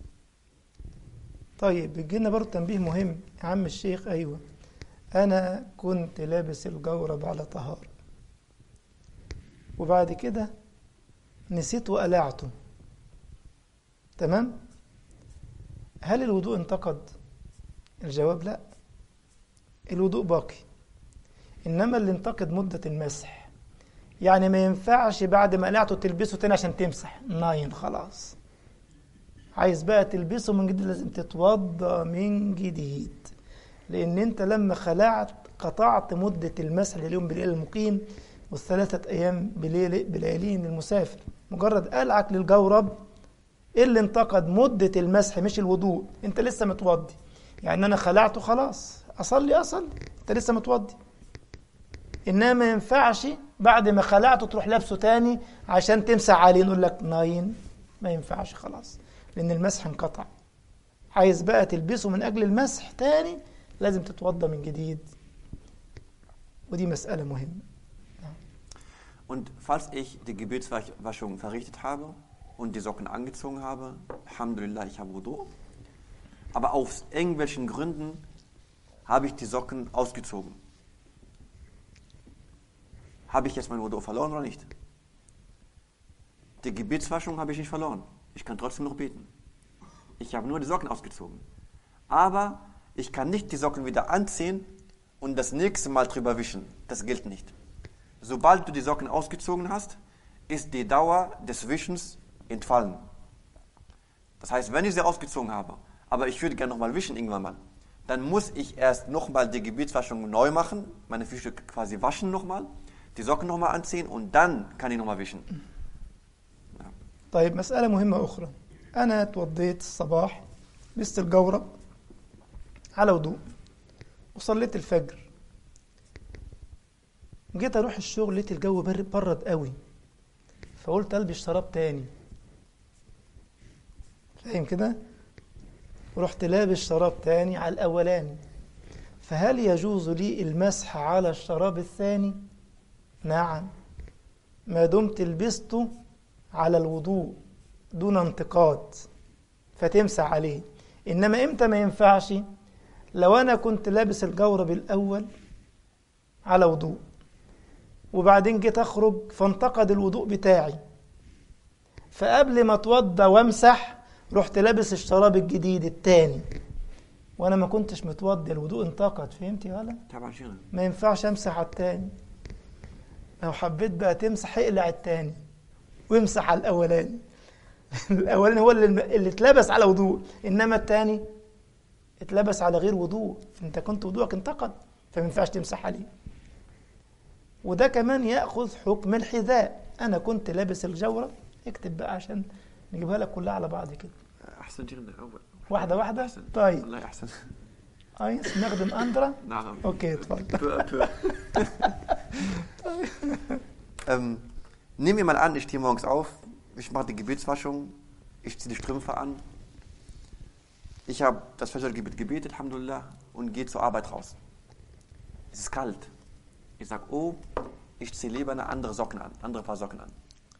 طيب بيجينا برضه تنبيه مهم يا عم الشيخ ايوه انا كنت لابس الجورب على طهارة وبعد كده نسيت وقلعته تمام هل الوضوء انتقد الجواب لا الوضوء باقي انما اللي انتقد مدة المسح يعني ما ينفعش بعد ما قلعته تلبسه تاني عشان تمسح ناين خلاص عايز بقى تلبسه من جديد لازم تتوضى من جديد لان انت لما خلعت قطعت مدة المسح لليوم بالليل المقيم والثلاثة ايام بليل بليالين للمسافر مجرد قلعك للجورب ايه اللي انتقد مدة المسح مش الوضوء انت لسه متوضي يعني انا خلعته خلاص اصلي اصلي انت لسه متوضي انما ما ينفعش بعد ما خلعته تروح لابسه تاني عشان تمسح عليه نقول لك ناين ما ينفعش خلاص لان المسح انقطع عايز بقى تلبسه من اجل المسح تاني لازم تتوضى من جديد ودي مسألة مهمة Und falls ich die Gebetswaschung verrichtet habe und die Socken angezogen habe, Alhamdulillah, ich habe Wudu. Aber aus irgendwelchen Gründen habe ich die Socken ausgezogen. Habe ich jetzt mein Wudu verloren oder nicht? Die Gebetswaschung habe ich nicht verloren. Ich kann trotzdem noch beten. Ich habe nur die Socken ausgezogen. Aber ich kann nicht die Socken wieder anziehen und das nächste Mal drüber wischen. Das gilt nicht. Sobald du die Socken ausgezogen hast, ist die Dauer des Wischens entfallen. Das heißt, wenn ich sie ausgezogen habe, aber ich würde gerne nochmal wischen irgendwann mal, dann muss ich erst nochmal die Gebetswaschung neu machen, meine Füße quasi waschen nochmal, die Socken nochmal anziehen und dann kann ich nochmal wischen. طيب مسألة مهمة أخرى أنا توضيت الصباح لبست الجورب على وضوء وصليت الفجر جيت أروح الشغل لقيت الجو برد برد قوي فقلت ألبس شراب تاني فاهم كده ورحت لابس شراب تاني على الأولاني فهل يجوز لي المسح على الشراب الثاني نعم ما دمت لبسته على الوضوء دون انتقاد فتمسح عليه انما امتى ما ينفعش لو انا كنت لابس الجورب الاول على وضوء وبعدين جيت اخرج فانتقد الوضوء بتاعي فقبل ما اتوضى وامسح رحت لابس الشراب الجديد التاني وانا ما كنتش متوضي الوضوء انتقد فهمت يا ولا طبعا شيخنا ما ينفعش امسح على التاني لو حبيت بقى تمسح اقلع التاني وامسح على الاولاني الاولاني هو اللي, اللي اتلبس على وضوء انما التاني اتلبس على غير وضوء انت كنت وضوءك انتقد فما ينفعش تمسح عليه وده كمان ياخذ حكم الحذاء انا كنت لابس الجوره اكتب بقى عشان نجيبها لك كلها على بعض كده أحسن شيخنا أول واحده واحده أحسن. طيب والله أحسن اي نخدم اندرا نعم اوكي اتفضل Peu à peu. ähm, nehmen wir mal an, ich stehe morgens auf, ich mache die Gebetswaschung, ich ziehe die Strümpfe an, ich habe das Fajr-Gebet gebetet, Alhamdulillah, und gehe zur Arbeit raus. Es ist kalt. Ich sage, oh, ich ziehe lieber eine andere Socken an, andere Paar Socken an.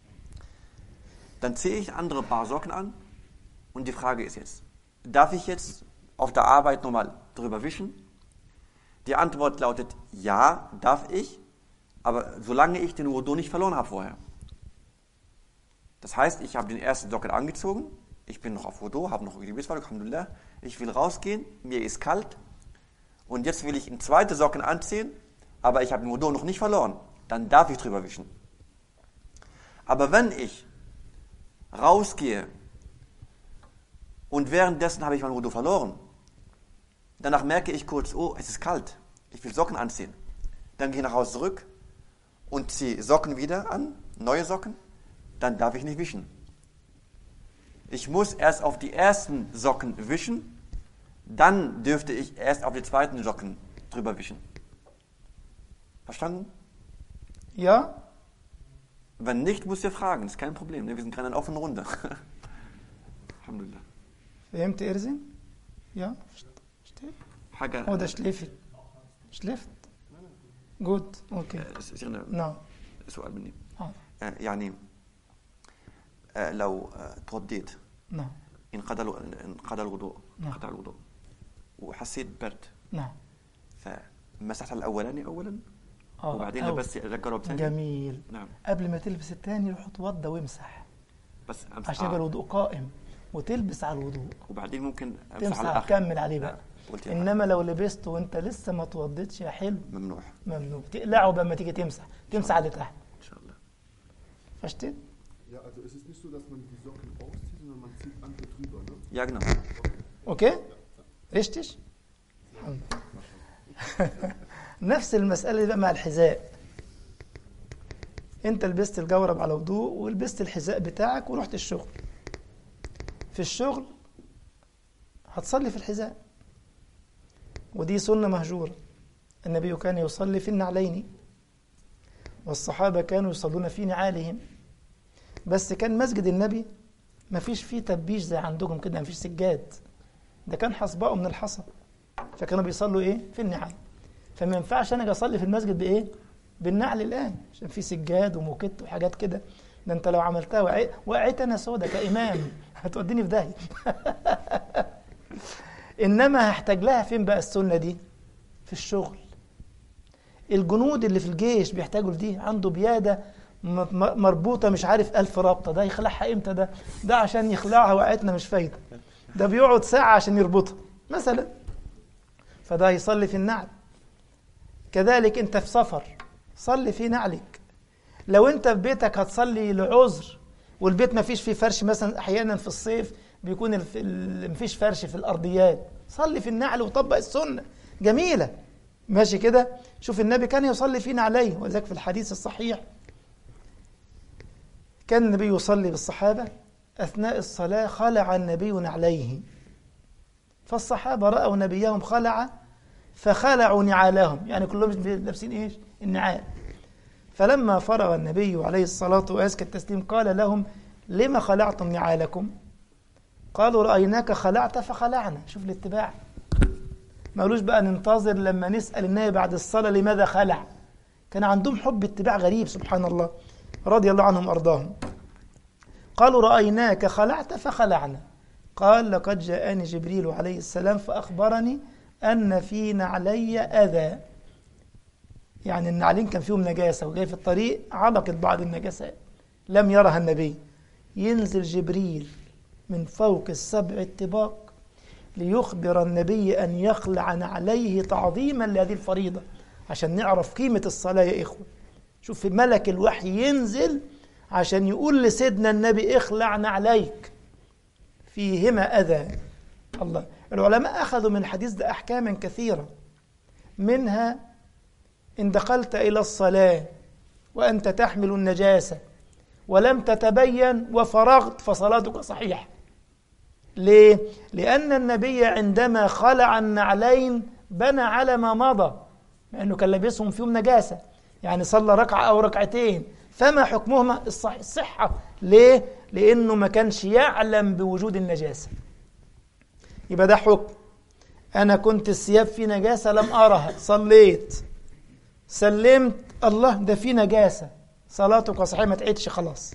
Dann ziehe ich andere Paar Socken an und die Frage ist jetzt, darf ich jetzt auf der Arbeit nochmal drüber wischen? Die Antwort lautet, ja, darf ich, aber solange ich den Wudu nicht verloren habe vorher. Das heißt, ich habe den ersten Socken angezogen, ich bin noch auf Wudu, habe noch Gebetswahl, Alhamdulillah, ich will rausgehen, mir ist kalt und jetzt will ich den zweiten Socken anziehen, aber ich habe den Wudu noch nicht verloren, dann darf ich drüber wischen. Aber wenn ich rausgehe und währenddessen habe ich mein Wudu verloren, Danach merke ich kurz, oh, es ist kalt. Ich will Socken anziehen. Dann gehe ich nach Hause zurück und ziehe Socken wieder an, neue Socken. Dann darf ich nicht wischen. Ich muss erst auf die ersten Socken wischen, dann dürfte ich erst auf die zweiten Socken drüber wischen. Verstanden? Ja Wenn nicht, musst ihr fragen, ist kein Problem. ne? Wir sind gerade in einer offenen Runde. Alhamdulillah. فهمت ارزن ja steht حاجة Oh, der schläft. Schläft? Gut, okay. آه، سيدنا نعم سؤال مني حاضر. آه، يعني آه، لو آه، توضيت نعم انقضى الو- انقضى الوضوء نعم. انقطع الوضوء وحسيت برد نعم فمسحت على الاولاني اولا اه وبعدين أو. لبست الجرب تاني جميل نعم قبل ما تلبس التاني روح اتوضى وامسح بس امسح عشان يبقى آه. الوضوء قائم وتلبس على الوضوء وبعدين ممكن امسح تمسح على الاخر تكمل عليه بقى نعم. قلت يا انما لو لبست وانت لسه ما توضيتش يا حلو ممنوع ممنوع تقلعه بقى ما تيجي تمسح تمسح على اللي تحت ان شاء الله versteht Ja, also es ist nicht so, dass man die Socken auszieht, sondern man zieht andere drüber, ne? Ja, genau. اوكي ريشتش الحمد لله. نفس المسألة دي بقى مع الحذاء انت لبست الجورب على وضوء ولبست الحذاء بتاعك ورحت الشغل في الشغل هتصلي في الحذاء ودي سنة مهجورة النبي كان يصلي في النعلين والصحابة كانوا يصلون في نعالهم بس كان مسجد النبي ما فيش فيه تبيش زي عندكم كده ما فيش سجاد ده كان حصباء من الحصى فكانوا بيصلوا ايه في النعال فما ينفعش انا اجي اصلي في المسجد بايه بالنعل الان عشان في سجاد وموكيت وحاجات كده ده انت لو عملتها وعي- وقعت انا سودا كامام هتوديني في داهيه انما هحتاج لها فين بقى السنه دي في الشغل الجنود اللي في الجيش بيحتاجوا لدي عنده بياده م- م- مربوطه مش عارف ألف رابطه ده يخلعها امتى ده ده عشان يخلعها وقعتنا مش فايده ده بيقعد ساعه عشان يربطها مثلا فده يصلي في النعل كذلك انت في سفر صلي في نعلك لو انت في بيتك هتصلي لعذر والبيت ما فيش فيه فرش مثلا احيانا في الصيف بيكون الف- ال- مفيش فرش في الارضيات صلي في النعل وطبق السنه جميله ماشي كده شوف النبي كان يصلي في نعليه وذلك في الحديث الصحيح كان النبي يصلي بالصحابه اثناء الصلاه خلع النبي نعليه فالصحابه راوا نبيهم خلع فخلعوا نعالهم يعني كلهم لابسين ايش النعال فلما فرغ النبي عليه الصلاة وأزكى التسليم قال لهم لما خلعتم نعالكم قالوا رأيناك خلعت فخلعنا شوف الاتباع ما قالوش بقى ننتظر لما نسأل النبي بعد الصلاة لماذا خلع كان عندهم حب اتباع غريب سبحان الله رضي الله عنهم وأرضاهم قالوا رأيناك خلعت فخلعنا قال لقد جاءني جبريل عليه السلام فأخبرني أن في نعلي أذى يعني النعلين كان فيهم نجاسة وجاي في الطريق علقت بعض النجاسات لم يرها النبي ينزل جبريل من فوق السبع الطباق ليخبر النبي أن يخلع نعليه تعظيما لهذه الفريضة عشان نعرف قيمة الصلاة يا إخوة شوف ملك الوحي ينزل عشان يقول لسيدنا النبي اخلع نعليك فيهما أذى الله العلماء أخذوا من الحديث ده أحكاما كثيرة منها إن دخلت إلى الصلاة وأنت تحمل النجاسة ولم تتبين وفرغت فصلاتك صحيحة ليه؟ لأن النبي عندما خلع النعلين بنى على ما مضى لأنه كان لابسهم فيهم نجاسة يعني صلى ركعة أو ركعتين فما حكمهما الصح الصحة ليه؟ لأنه ما كانش يعلم بوجود النجاسة يبقى ده حكم أنا كنت الثياب في نجاسة لم أرها صليت سلمت الله ده في نجاسة صلاتك صحيحة ما تعيدش خلاص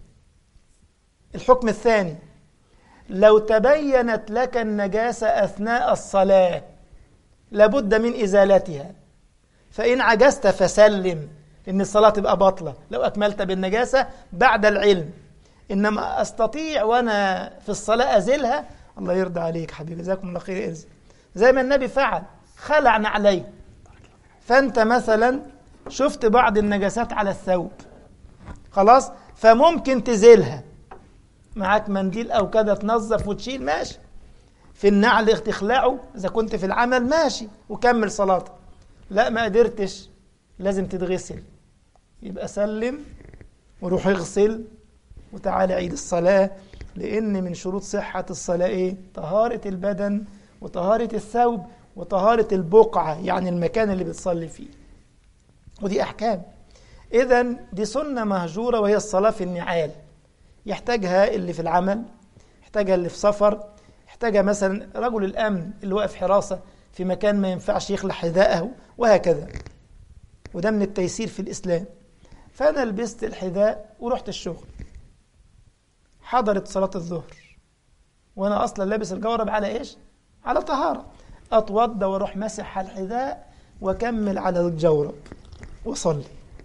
الحكم الثاني لو تبينت لك النجاسة أثناء الصلاة لابد من إزالتها فإن عجزت فسلم إن الصلاة تبقى باطلة لو أكملت بالنجاسة بعد العلم إنما أستطيع وأنا في الصلاة أزلها الله يرضى عليك حبيبي جزاكم الله خير إرزق زي ما النبي فعل خلع نعليه فأنت مثلا شفت بعض النجاسات على الثوب خلاص فممكن تزيلها معاك منديل أو كده تنظف وتشيل ماشي في النعل تخلعه إذا كنت في العمل ماشي وكمل صلاتك لا ما قدرتش لازم تتغسل يبقى سلم وروح اغسل وتعالى عيد الصلاة لأن من شروط صحة الصلاة إيه؟ طهارة البدن وطهارة الثوب وطهارة البقعة يعني المكان اللي بتصلي فيه ودي أحكام إذا دي سنة مهجورة وهي الصلاة في النعال يحتاجها اللي في العمل يحتاجها اللي في سفر يحتاجها مثلا رجل الأمن اللي واقف حراسة في مكان ما ينفعش يخلع حذاءه وهكذا وده من التيسير في الإسلام فأنا لبست الحذاء ورحت الشغل حضرت صلاة الظهر وأنا أصلا لابس الجورب على إيش؟ على طهارة أتوضى وأروح مسح على الحذاء وأكمل على الجورب وصلي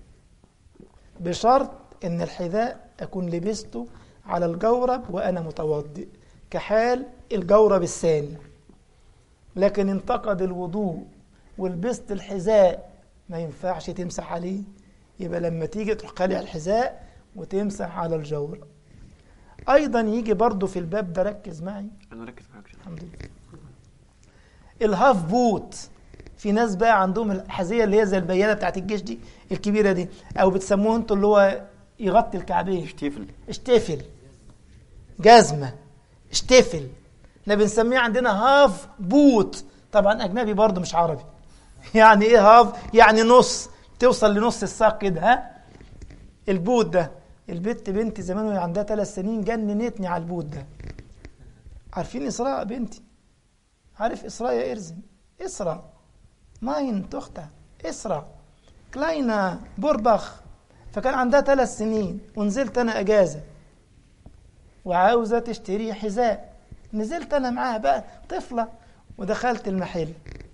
بشرط إن الحذاء أكون لبسته على الجورب وأنا متوضئ كحال الجورب الثاني لكن انتقد الوضوء ولبست الحذاء ما ينفعش تمسح عليه يبقى لما تيجي تروح خالع الحذاء وتمسح على الجورب ايضا يجي برضه في الباب ده ركز معي أنا ركز معاك شوية. الحمد لله الهاف بوت في ناس بقى عندهم الحذيه اللي هي زي البيانه بتاعت الجيش دي الكبيره دي او بتسموه انتوا اللي هو يغطي الكعبين Stiefel. اشتفل جزمه اشتفل احنا بنسميه عندنا هاف بوت طبعا اجنبي برضه مش عربي يعني ايه هاف يعني نص توصل لنص الساق كده ها البوت ده البت بنتي زمان وهي عندها ثلاث سنين جننتني على البوت ده عارفين اسراء بنتي عارف اسراء يا ارزم اسراء meine Tochter إسرا كلاينا بوربخ فكان عندها ثلاث سنين ونزلت أنا أجازة وعاوزة تشتري حذاء نزلت أنا معاها بقى طفلة ودخلت المحل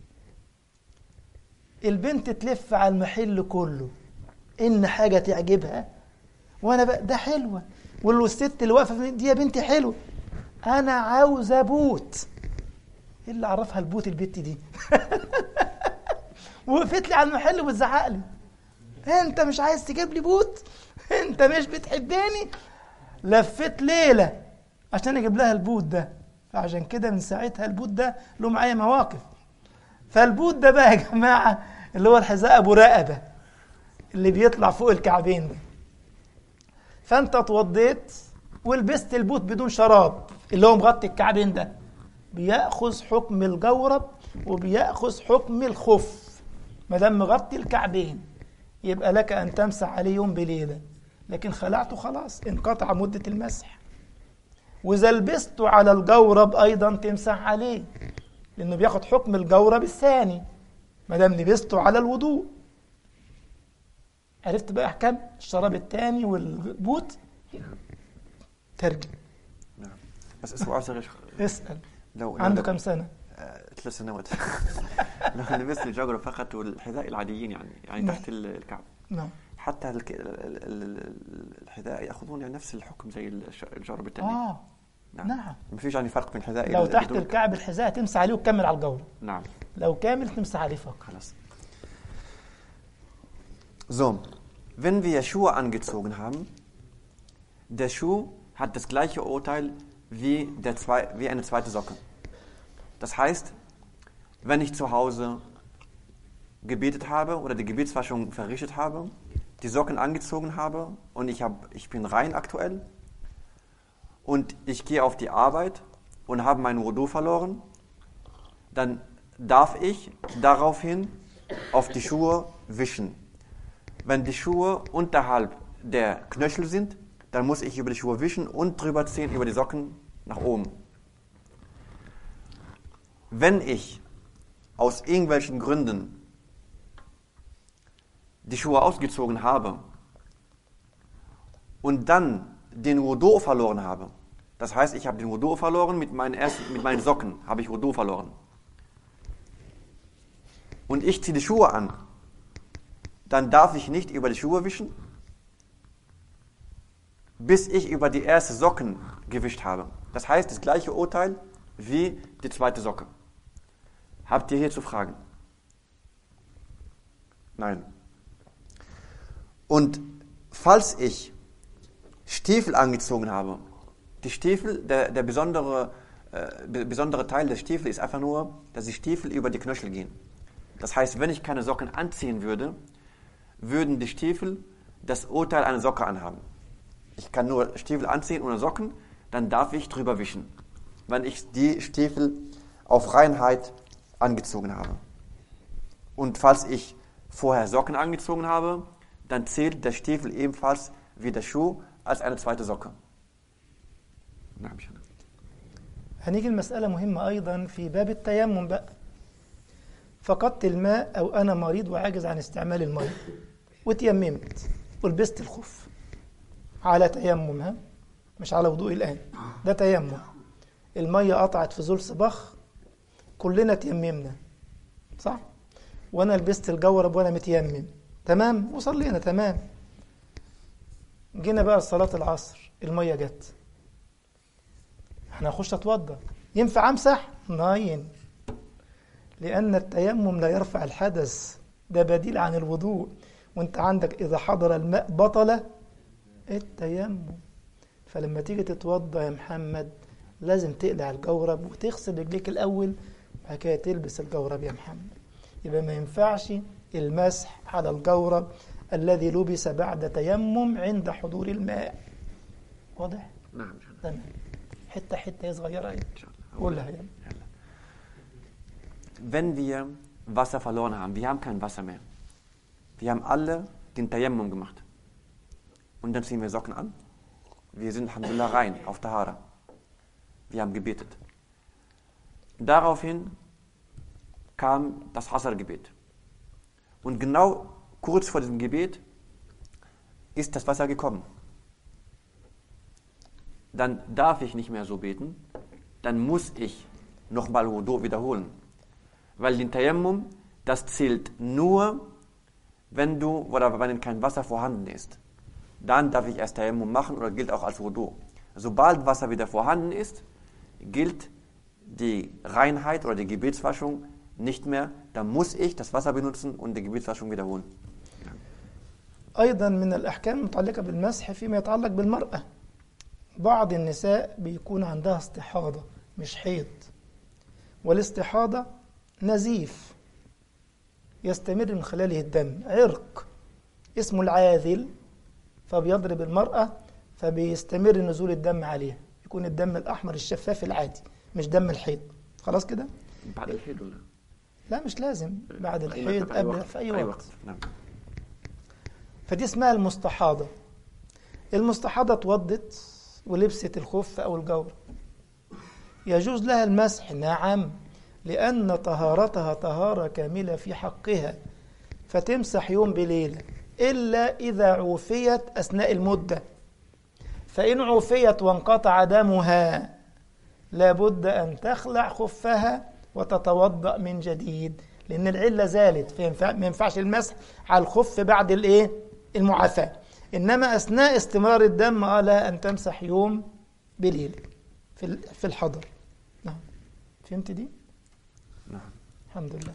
البنت تلف على المحل كله إن حاجة تعجبها وأنا بقى ده حلوة والست اللي واقفة دي يا بنتي حلوة أنا عاوزة بوت إيه اللي عرفها البوت البت دي وقفت لي على المحل وبتزعق لي انت مش عايز تجيب لي بوت انت مش بتحبني لفيت ليله عشان اجيب لها البوت ده فعشان كده من ساعتها البوت ده له معايا مواقف فالبوت ده بقى يا جماعه اللي هو الحذاء ابو رقبه اللي بيطلع فوق الكعبين ده فانت اتوضيت ولبست البوت بدون شراب اللي هو مغطي الكعبين ده بياخذ حكم الجورب وبياخذ حكم الخف ما دام مغطي الكعبين يبقى لك ان تمسح عليه يوم بليله لكن خلعته خلاص انقطع مده المسح واذا لبسته على الجورب ايضا تمسح عليه لانه بياخد حكم الجورب الثاني ما دام لبسته على الوضوء عرفت بقى احكام الشراب الثاني والبوت ترجم Ja. Was ist äußerisch? اسال لو عنده لو- كم سنه آه، ثلاث سنوات لو لبست الجاجر فقط والحذاء العاديين يعني يعني نعم. تحت ال- الكعب نعم حتى الك- ال- ال- ال- الحذاء ياخذون يعني نفس الحكم زي الش- الجرب الثاني اه نعم. نعم ما فيش يعني فرق بين الحذاء لو ال- تحت بدون- الكعب الحذاء تمسح عليه وتكمل على الجورب نعم لو كامل تمسح عليه فقط خلاص So, wenn wir Schuhe angezogen haben, der Schuh hat das gleiche Urteil wie, der zwei, wie eine zweite Socke. Das heißt, wenn ich zu Hause gebetet habe oder die Gebetswaschung verrichtet habe, die Socken angezogen habe und ich, hab, ich bin rein aktuell und ich gehe auf die Arbeit und habe meinen Wudu verloren, dann darf ich daraufhin auf die Schuhe wischen. Wenn die Schuhe unterhalb der Knöchel sind, dann muss ich über die Schuhe wischen und drüber ziehen über die Socken nach oben. Wenn ich aus irgendwelchen Gründen die Schuhe ausgezogen habe und dann den Wudu verloren habe, das heißt, ich habe den Wudu verloren mit meinen, ersten, mit meinen Socken, habe ich Wudu verloren. Und ich ziehe die Schuhe an, dann darf ich nicht über die Schuhe wischen, bis ich über die erste Socken gewischt habe. Das heißt, das gleiche Urteil wie die zweite Socke. Habt ihr hierzu Fragen? Nein. Und falls ich Stiefel angezogen habe, die Stiefel, der, der besondere, äh, be- besondere Teil des Stiefels ist einfach nur, dass die Stiefel über die Knöchel gehen. Das heißt, wenn ich keine Socken anziehen würde, würden die Stiefel das Urteil einer Socke anhaben. Ich kann nur Stiefel anziehen ohne Socken, dann darf ich drüber wischen, wenn ich die Stiefel auf Reinheit angezogen habe. Und falls ich vorher Socken angezogen habe, dann zählt der Stiefel ebenfalls wie der Schuh als eine zweite Socke. نعم شيخنا. هنيجي المسألة مهمة أيضا في باب التيمم بقى فقدت الماء أو أنا مريض وعاجز عن استعمال الماء وتيممت ولبست الخف على تيمم ها مش على وضوء الآن ده تيمم المية قطعت في زول صباخ كلنا تيممنا صح وأنا لبست الجورب وأنا متيمم تمام وصلينا تمام جينا بقى لصلاة العصر المية جت احنا هخش اتوضى ينفع امسح ناين لان التيمم لا يرفع الحدث ده بديل عن الوضوء وانت عندك اذا حضر الماء بطل التيمم فلما تيجي تتوضى يا محمد لازم تقلع الجورب وتغسل رجليك الاول وبعد كده تلبس الجورب يا محمد يبقى ما ينفعش المسح على الجورب الذي لبس بعد تيمم عند حضور الماء واضح نعم شيخنا. تمام حته حته صغيره اهي إن شاء الله. قولها يعني Wenn wir Wasser verloren haben, wir haben kein Wasser mehr. Wir haben alle den Tayammum gemacht. Und dann ziehen wir Socken an. Wir sind Alhamdulillah rein auf Tahara. Wir haben gebetet. Daraufhin kam das Asr-Gebet. Und genau kurz vor diesem Gebet ist das Wasser gekommen. Dann darf ich nicht mehr so beten, dann muss ich nochmal Wudu wiederholen. Weil den Tayammum, das zählt nur, wenn du oder wenn kein Wasser vorhanden ist. Dann darf ich erst Tayammum machen oder gilt auch als Wudu. Sobald Wasser wieder vorhanden ist, gilt die Reinheit oder die Gebetswaschung nicht mehr. Dann muss ich das Wasser benutzen und die Gebetswaschung wiederholen. أيضا من الأحكام المتعلقة بالمسح فيما يتعلق بالمرأة بعض النساء بيكون عندها استحاضة مش حيض والاستحاضة نزيف يستمر من خلاله الدم عرق اسمه العاذل فبيضرب المرأة فبيستمر نزول الدم عليها يكون الدم الأحمر الشفاف العادي مش دم الحيض خلاص كده بعد الحيض ولا؟ لا مش لازم بعد في أي الحيض وقت- في أي قبل وقت- في أي في أي وقت نعم. فدي اسمها المستحاضة المستحاضة اتوضت ولبست الخف أو الجورة يجوز لها المسح نعم لأن طهارتها طهارة كاملة في حقها فتمسح يوم بليلة إلا إذا عوفيت أثناء المدة فإن عوفيت وانقطع دمها لابد أن تخلع خفها وتتوضأ من جديد لأن العلة زالت فينفع ما ينفعش المسح على الخف بعد الإيه؟ المعافاة إنما أثناء استمرار الدم آه لها أن تمسح يوم بليل في ال- في الحضر نعم فهمت دي؟ نعم. الحمد لله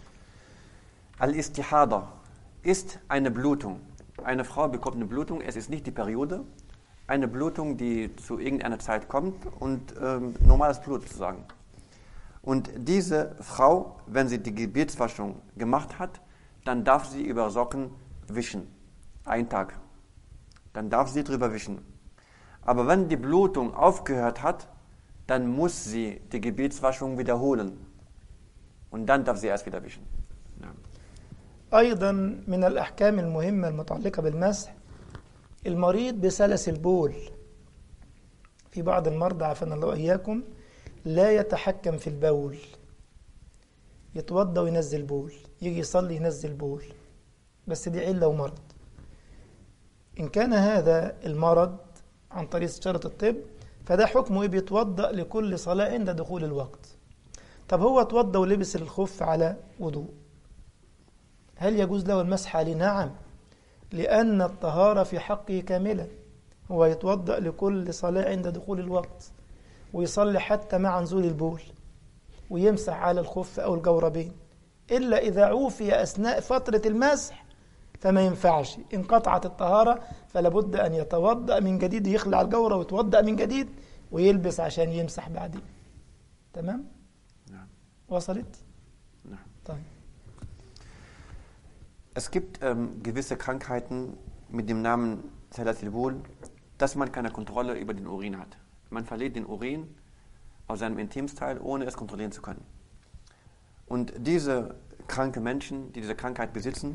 Al-Istihada ist eine Blutung. Eine Frau bekommt eine Blutung, es ist nicht die Periode, eine Blutung, die zu irgendeiner Zeit kommt und ähm, normales Blut sozusagen. Und diese Frau, wenn sie die Gebetswaschung gemacht hat, dann darf sie über Socken wischen. Ein Tag. Dann darf sie drüber wischen. Aber wenn die Blutung aufgehört hat, dann muss sie die Gebetswaschung wiederholen. Und dann darf sie erst wieder wischen. Ja. أيضا من الأحكام المهمة المتعلقة بالمسح المريض بسلس البول في بعض المرضى عافانا الله وإياكم لا يتحكم في البول يتوضى وينزل بول يجي يصلي ينزل بول بس دي علة ومرض إن كان هذا المرض عن طريق استشارة الطب فده حكمه إيه بيتوضأ لكل صلاة عند دخول الوقت طب هو اتوضى ولبس الخف على وضوء هل يجوز له المسح عليه؟ نعم لأن الطهارة في حقه كاملة هو يتوضأ لكل صلاة عند دخول الوقت ويصلي حتى مع نزول البول ويمسح على الخف أو الجوربين إلا إذا عوفي أثناء فترة المسح فما ينفعش انقطعت الطهارة فلا بد أن يتوضأ من جديد يخلع الجورة ويتوضأ من جديد ويلبس عشان يمسح بعدين تمام؟ نعم. وصلت؟ نعم. طيب Es gibt ähm, gewisse Krankheiten mit dem Namen Salasilbul, dass man keine Kontrolle über den Urin hat. Man verliert den Urin aus seinem Intimsteil, ohne es kontrollieren zu können. Und diese kranke Menschen, die diese Krankheit besitzen,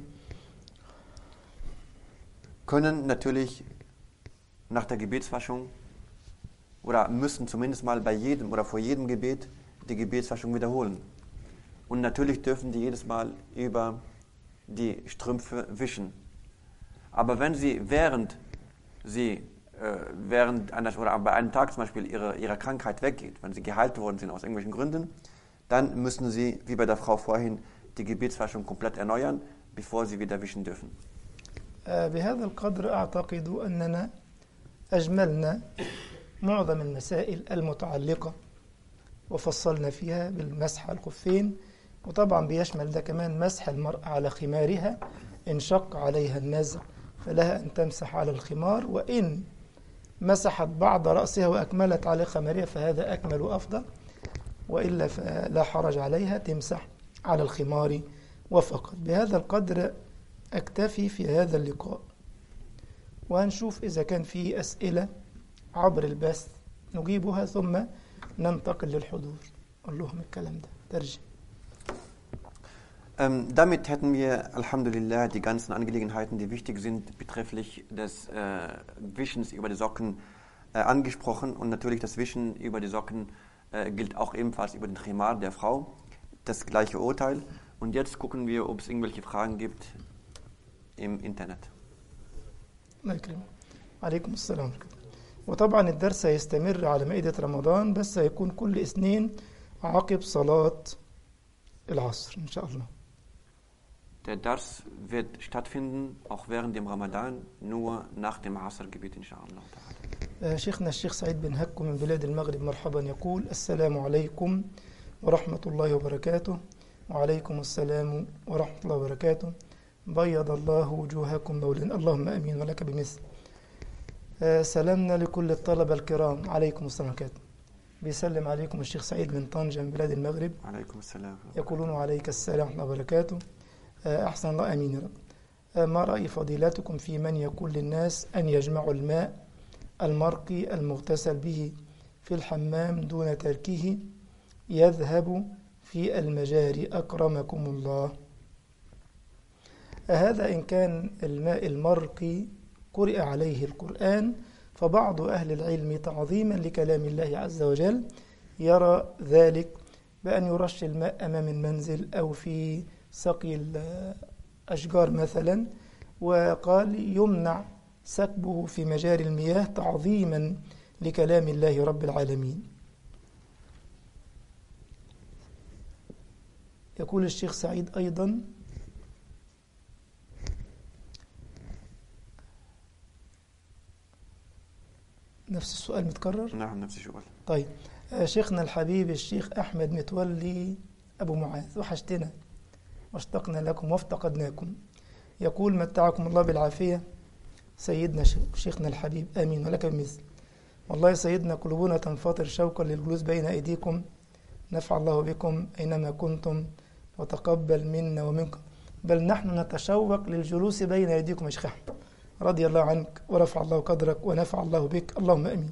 können natürlich nach der Gebetswaschung oder müssen zumindest mal bei jedem oder vor jedem Gebet die Gebetswaschung wiederholen. Und natürlich dürfen die jedes Mal über die Strümpfe wischen. Aber wenn sie während sie äh, während eines, oder bei einem Tag zum Beispiel ihre, ihrer Krankheit weggeht, wenn sie geheilt worden sind aus irgendwelchen Gründen, dann müssen sie, wie bei der Frau vorhin, die Gebetswaschung komplett erneuern, bevor sie wieder wischen dürfen. آه، بهذا القدر أعتقد أننا أجملنا معظم المسائل المتعلقة وفصلنا فيها بالمسح على الخفين وطبعا بيشمل ده كمان مسح المرأة على خمارها إن شق عليها النزع فلها أن تمسح على الخمار وإن مسحت بعض رأسها وأكملت على خمارها فهذا أكمل وأفضل وإلا فلا حرج عليها تمسح على الخمار وفقط بهذا القدر أكتفي في هذا اللقاء وهنشوف إذا كان في أسئلة عبر البث نجيبها ثم ننتقل للحضور قول لهم الكلام ده ترجم Ähm, damit hätten wir, Alhamdulillah, die ganzen Angelegenheiten, die wichtig sind, betrefflich des äh, Wischens über die Socken äh, angesprochen. Und natürlich das Wischen über die Socken äh, gilt auch ebenfalls über den Khimar der Frau. Das gleiche Urteil. Und jetzt gucken wir, ob es irgendwelche Fragen gibt, im Internet. الله يكرمك عليكم السلام ورحمة الله وطبعا الدرس هيستمر على مائدة رمضان بس هيكون كل اثنين عقب صلاة العصر إن شاء الله Der Dars wird stattfinden, auch während dem Ramadan, nur nach dem Asr-Gebet, inshallah. آه، شيخنا الشيخ سعيد بن هكو من بلاد المغرب مرحبا يقول السلام عليكم ورحمة الله وبركاته وعليكم السلام ورحمة الله وبركاته بيض الله وجوهكم مولانا اللهم أمين ولك بمثل آه، سلامنا لكل الطلبة الكرام عليكم السلام وبركاته بيسلم عليكم الشيخ سعيد من طنجة من بلاد المغرب عليكم السلام. يقولون عليك السلام ورحمة الله وبركاته آه، أحسن الله أمين يا رب آه، ما رأي فضيلتكم في من يقول للناس أن يجمعوا الماء المرقي المغتسل به في الحمام دون تركه يذهب في المجاري أكرمكم الله هذا إن كان الماء المرقي قرئ عليه القرآن فبعض أهل العلم تعظيما لكلام الله عز وجل يرى ذلك بأن يرش الماء أمام المنزل أو في سقي الأشجار مثلا وقال يمنع سكبه في مجاري المياه تعظيما لكلام الله رب العالمين يقول الشيخ سعيد أيضا نفس السؤال متكرر نعم نفس السؤال. طيب آه، شيخنا الحبيب الشيخ أحمد متولي أبو معاذ وحشتنا واشتقنا لكم وافتقدناكم يقول متعكم الله بالعافية سيدنا ش- شيخنا الحبيب آمين ولك بمثل والله سيدنا قلوبنا تنفطر شوقا للجلوس بين أيديكم نفع الله بكم أينما كنتم وتقبل منا ومنكم بل نحن نتشوق للجلوس بين أيديكم يا شيخ أحمد رضي الله عنك ورفع الله قدرك ونفع الله بك اللهم أمين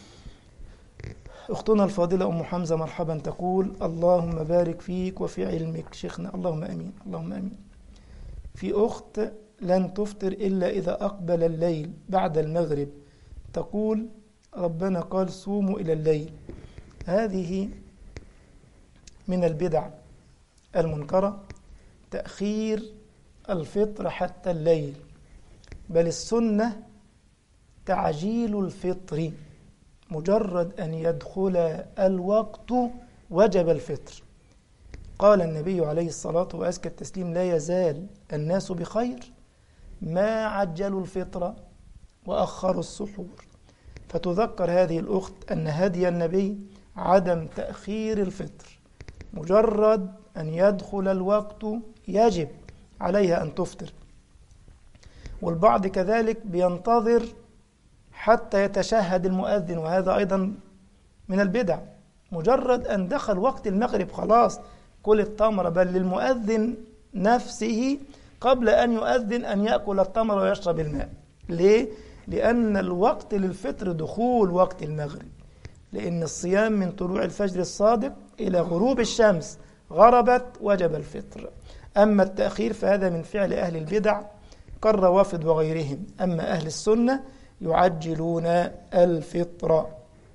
أختنا الفاضلة أم حمزة مرحبا تقول اللهم بارك فيك وفي علمك شيخنا اللهم أمين اللهم أمين في أخت لن تفطر إلا إذا أقبل الليل بعد المغرب تقول ربنا قال صوموا إلى الليل هذه من البدع المنكرة تأخير الفطر حتى الليل بل السنة تعجيل الفطر مجرد أن يدخل الوقت وجب الفطر قال النبي عليه الصلاة وأزكى التسليم لا يزال الناس بخير ما عجلوا الفطر وأخروا السحور فتذكر هذه الأخت أن هدي النبي عدم تأخير الفطر مجرد أن يدخل الوقت يجب عليها أن تفطر والبعض كذلك بينتظر حتى يتشهد المؤذن وهذا أيضا من البدع مجرد أن دخل وقت المغرب خلاص كل التمر بل للمؤذن نفسه قبل أن يؤذن أن يأكل التمر ويشرب الماء ليه؟ لأن الوقت للفطر دخول وقت المغرب لأن الصيام من طلوع الفجر الصادق إلى غروب الشمس غربت وجب الفطر أما التأخير فهذا من فعل أهل البدع كالروافض وغيرهم أما أهل السنة يعجلون الفطر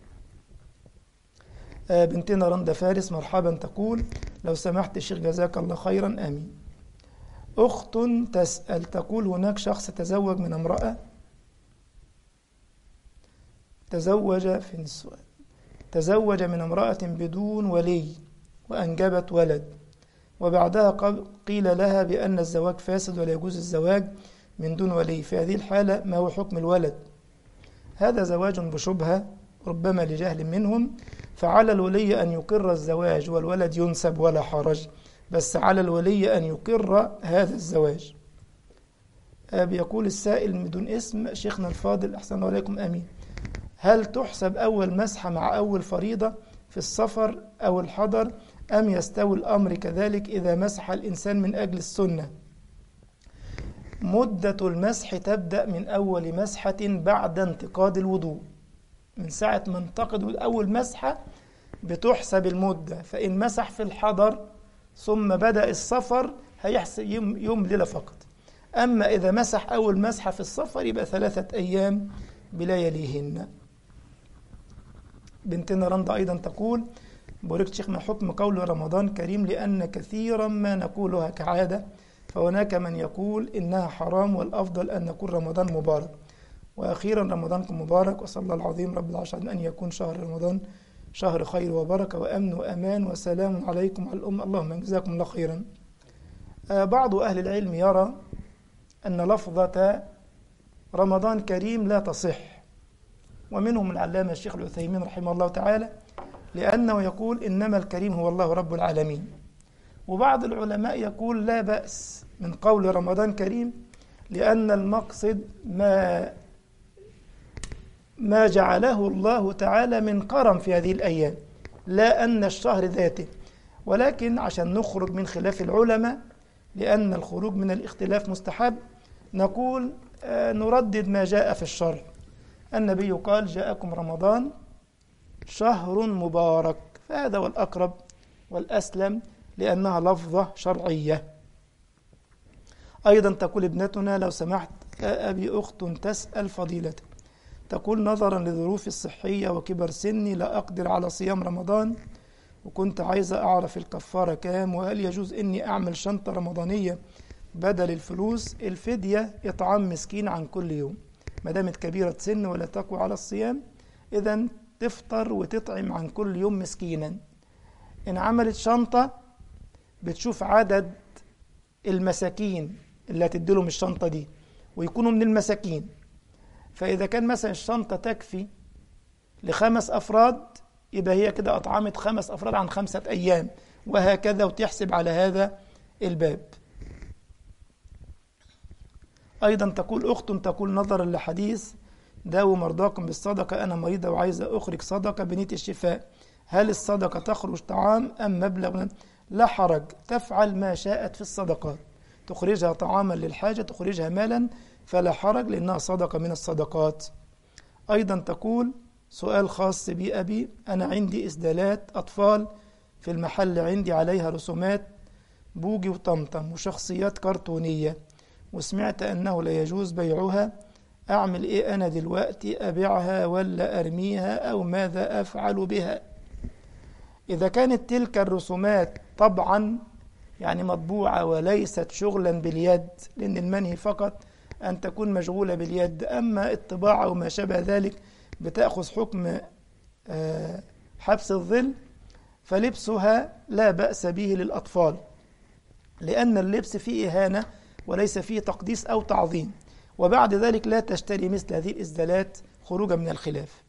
آه، بنتنا رندا فارس مرحبا تقول لو سمحت الشيخ جزاك الله خيرا آمين أخت تسأل تقول هناك شخص تزوج من امرأة تزوج في السؤال تزوج من امرأة بدون ولي وأنجبت ولد وبعدها قب- قيل لها بأن الزواج فاسد ولا يجوز الزواج من دون ولي في هذه الحالة ما هو حكم الولد هذا زواج بشبهة ربما لجهل منهم فعلى الولي أن يقر الزواج والولد ينسب ولا حرج بس على الولي أن يقر هذا الزواج آه، بيقول السائل من دون اسم شيخنا الفاضل أحسن الله عليكم أمين هل تحسب أول مسحة مع أول فريضة في السفر أو الحضر أم يستوي الأمر كذلك إذا مسح الإنسان من أجل السنة مدة المسح تبدأ من أول مسحة بعد انتقاد الوضوء من ساعة ما انتقد أول مسحة بتحسب المدة فإن مسح في الحضر ثم بدأ السفر هيحسب يوم, يوم ليلة فقط أما إذا مسح أول مسحة في السفر يبقى ثلاثة أيام بلياليهن بنتنا رندا أيضا تقول بوركت شيخ ما حكم قول رمضان كريم لأن كثيرا ما نقولها كعادة فهناك من يقول إنها حرام والأفضل أن يكون رمضان مبارك وأخيرا رمضانكم مبارك وصلى الله العظيم رب العرش أن يكون شهر رمضان شهر خير وبركة وأمن وأمان وسلام عليكم على الأمة اللهم جزاكم الله خيرا آه، بعض أهل العلم يرى أن لفظة رمضان كريم لا تصح ومنهم العلامة الشيخ العثيمين رحمه الله تعالى لأنه يقول إنما الكريم هو الله رب العالمين وبعض العلماء يقول لا بأس من قول رمضان كريم لأن المقصد ما ما جعله الله تعالى من كرم في هذه الأيام لا أن الشهر ذاته ولكن عشان نخرج من خلاف العلماء لأن الخروج من الاختلاف مستحب نقول آه، نردد ما جاء في الشرع النبي قال جاءكم رمضان شهر مبارك فهذا هو الأقرب والأسلم لأنها لفظة شرعية أيضا تقول ابنتنا لو سمحت يا أبي أخت تسأل فضيلتك تقول نظرا لظروفي الصحية وكبر سني لا أقدر على صيام رمضان وكنت عايزة أعرف الكفارة كام وهل يجوز إني أعمل شنطة رمضانية بدل الفلوس الفدية إطعام مسكين عن كل يوم ما دامت كبيرة سن ولا تقوى على الصيام إذا تفطر وتطعم عن كل يوم مسكينا إن عملت شنطة بتشوف عدد المساكين اللي هتديلهم الشنطة دي ويكونوا من المساكين فإذا كان مثلا الشنطة تكفي لخمس أفراد يبقى هي كده أطعمت خمس أفراد عن خمسة أيام وهكذا وتحسب على هذا الباب أيضا تقول أخت تقول نظرا لحديث داووا مرضاكم بالصدقة أنا مريضة وعايزة أخرج صدقة بنية الشفاء هل الصدقة تخرج طعام أم مبلغ لا حرج تفعل ما شاءت في الصدقات تخرجها طعاما للحاجة تخرجها مالا فلا حرج لأنها صدقة من الصدقات أيضا تقول سؤال خاص بي أبي أنا عندي إسدالات أطفال في المحل عندي عليها رسومات بوجي وطمطم وشخصيات كرتونية وسمعت أنه لا يجوز بيعها أعمل إيه أنا دلوقتي أبيعها ولا أرميها أو ماذا أفعل بها إذا كانت تلك الرسومات طبعا يعني مطبوعة وليست شغلا باليد لأن المنهي فقط أن تكون مشغولة باليد أما الطباعة وما شابه ذلك بتأخذ حكم آه، حبس الظل فلبسها لا بأس به للأطفال لأن اللبس فيه إهانة وليس فيه تقديس أو تعظيم وبعد ذلك لا تشتري مثل هذه الإسدالات خروجا من الخلاف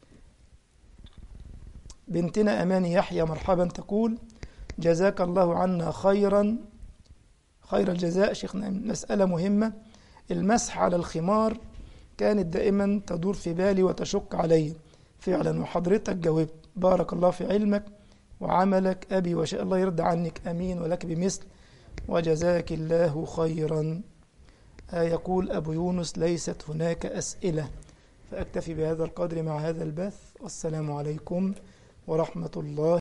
بنتنا أماني يحيى مرحبا تقول جزاك الله عنا خيرا خير الجزاء شيخنا مسألة مهمة المسح على الخمار كانت دائما تدور في بالي وتشق علي فعلا وحضرتك جاوبت بارك الله في علمك وعملك أبي وشاء الله يرضى عنك أمين ولك بمثل وجزاك الله خيرا آه يقول أبو يونس ليست هناك أسئلة فأكتفي بهذا القدر مع هذا البث والسلام عليكم ورحمة الله